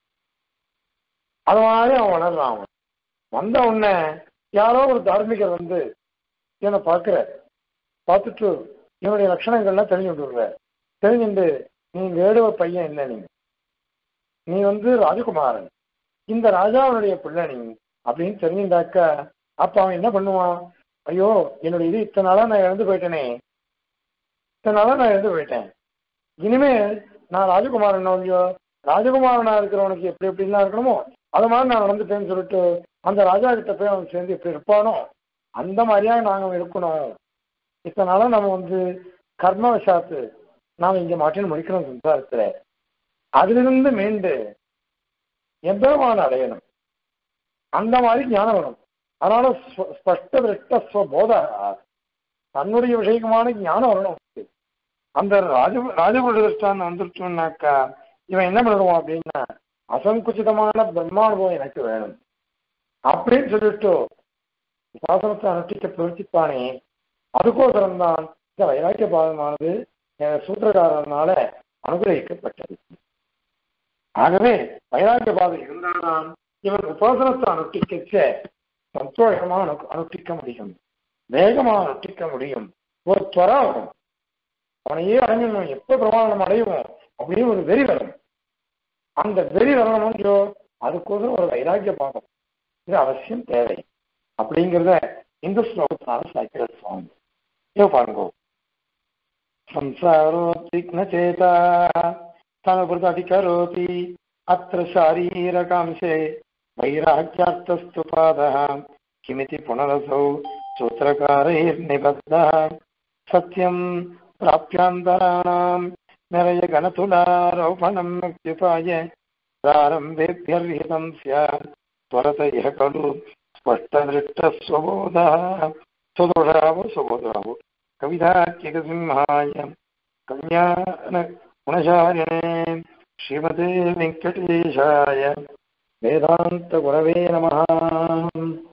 அது மாதிரி அவன் வளர்றான் அவன் வந்த உடனே யாரோ ஒரு தார்மிகர் வந்து இவனை பார்க்கிற பார்த்துட்டு இவனுடைய லட்சணங்கள்லாம் தெரிஞ்சு விட்டுருற தெரிஞ்சுட்டு நீ வேடுவ பையன் இல்லை நீ நீ வந்து ராஜகுமாரன் இந்த ராஜாவுடைய பிள்ளை நீ அப்படின்னு தெரிஞ்சுட்டாக்கா அப்ப அவன் என்ன பண்ணுவான் ஐயோ என்னுடைய இது இத்தனை நாளா நான் இழந்து போயிட்டேனே இத்தனை நாளா நான் இழந்து போயிட்டேன் இனிமேல் நான் ராஜகுமாரன் இல்லையோ ராஜகுமாரனா இருக்கிறவனுக்கு எப்படி எப்படிலாம் இருக்கணுமோ அது மாதிரி நான் நடந்துட்டேன்னு சொல்லிட்டு அந்த ராஜா கிட்ட போய் அவன் சேர்ந்து எப்படி இருப்பானோ அந்த மாதிரியா நாங்க இருக்கணும் இத்தனை நாளா நம்ம வந்து கர்மவசாத்து நாம இங்க மாட்டின்னு முடிக்கணும் சம்சாரத்துல அதிலிருந்து மீண்டு எம்பெருமான அடையணும் அந்த மாதிரி ஞானம் வேணும் அதனால ஸ்வ- ஸ்பஷ்ட திருஷ்ட ஸ்வபோத தன்னுடைய விஷயமான ஞானம் வரணும் அவனுக்கு. அந்த ராஜ ராஜபுருஷ திருஷ்டாந்தம் வந்துருச்சோம்னாக்கா இவன் என்ன பண்ணுவான் அப்படின்னா அசங்குச்சிதமான பிரம்மானுபவம் எனக்கு வேணும் அப்படின்னு சொல்லிட்டு சாசனத்தை அனுஷ்டிக்க பிரவர்த்திப்பானே அதுக்கோசரம் தான் இந்த வைராக்கிய பாதமானது அஹ், சூத்திரக்காரனால அனுகிரகிக்கப்பட்டது ஆகவே வைராக்கிய பாதம் இருந்தால்தான் இவன் உபாசனத்தை அனுஷ்டிக்க சந்தோஷமா அனு அனுஷ்டிக்க முடியும் வேகமா அனுஷ்டிக்க முடியும் ஒரு துவரா வரும் அவனையே அடைஞ்சிடணும் எப்ப பிரமாணம் அடையுமோ அப்படின்னு ஒரு வெறி வரும் அந்த வெறி வரணும்ன்றோ அதுக்கோசரம் ஒரு வைராக்கிய பாதம் இது அவசியம் தேவை அப்படிங்கிறத இந்த ஸ்லோகத்தினால சாய்க்கிற சுவாமி இதோ பாருங்க संसारोद्विग्नचेता तनुभृदधिकरोति अत्र शारीरकांशे वैराग्यार्थस्तु पादः किमिति पुनरसौ सूत्रकारैर्निबद्धः सत्यं प्राप्यान्तराणां निरयगणतुलारोपणं मुक्त्युपाय प्रारम्भेभ्यर्हितं स्यात् त्वरत इह खलु स्पष्टदृष्टस्वबोधः स्वदोषावो स्वबोधरावो कविताख्यकसिंहाय कल्याण गुणशालिने श्रीमते वेङ्कटेशाय वेदान्तगुरवे नमः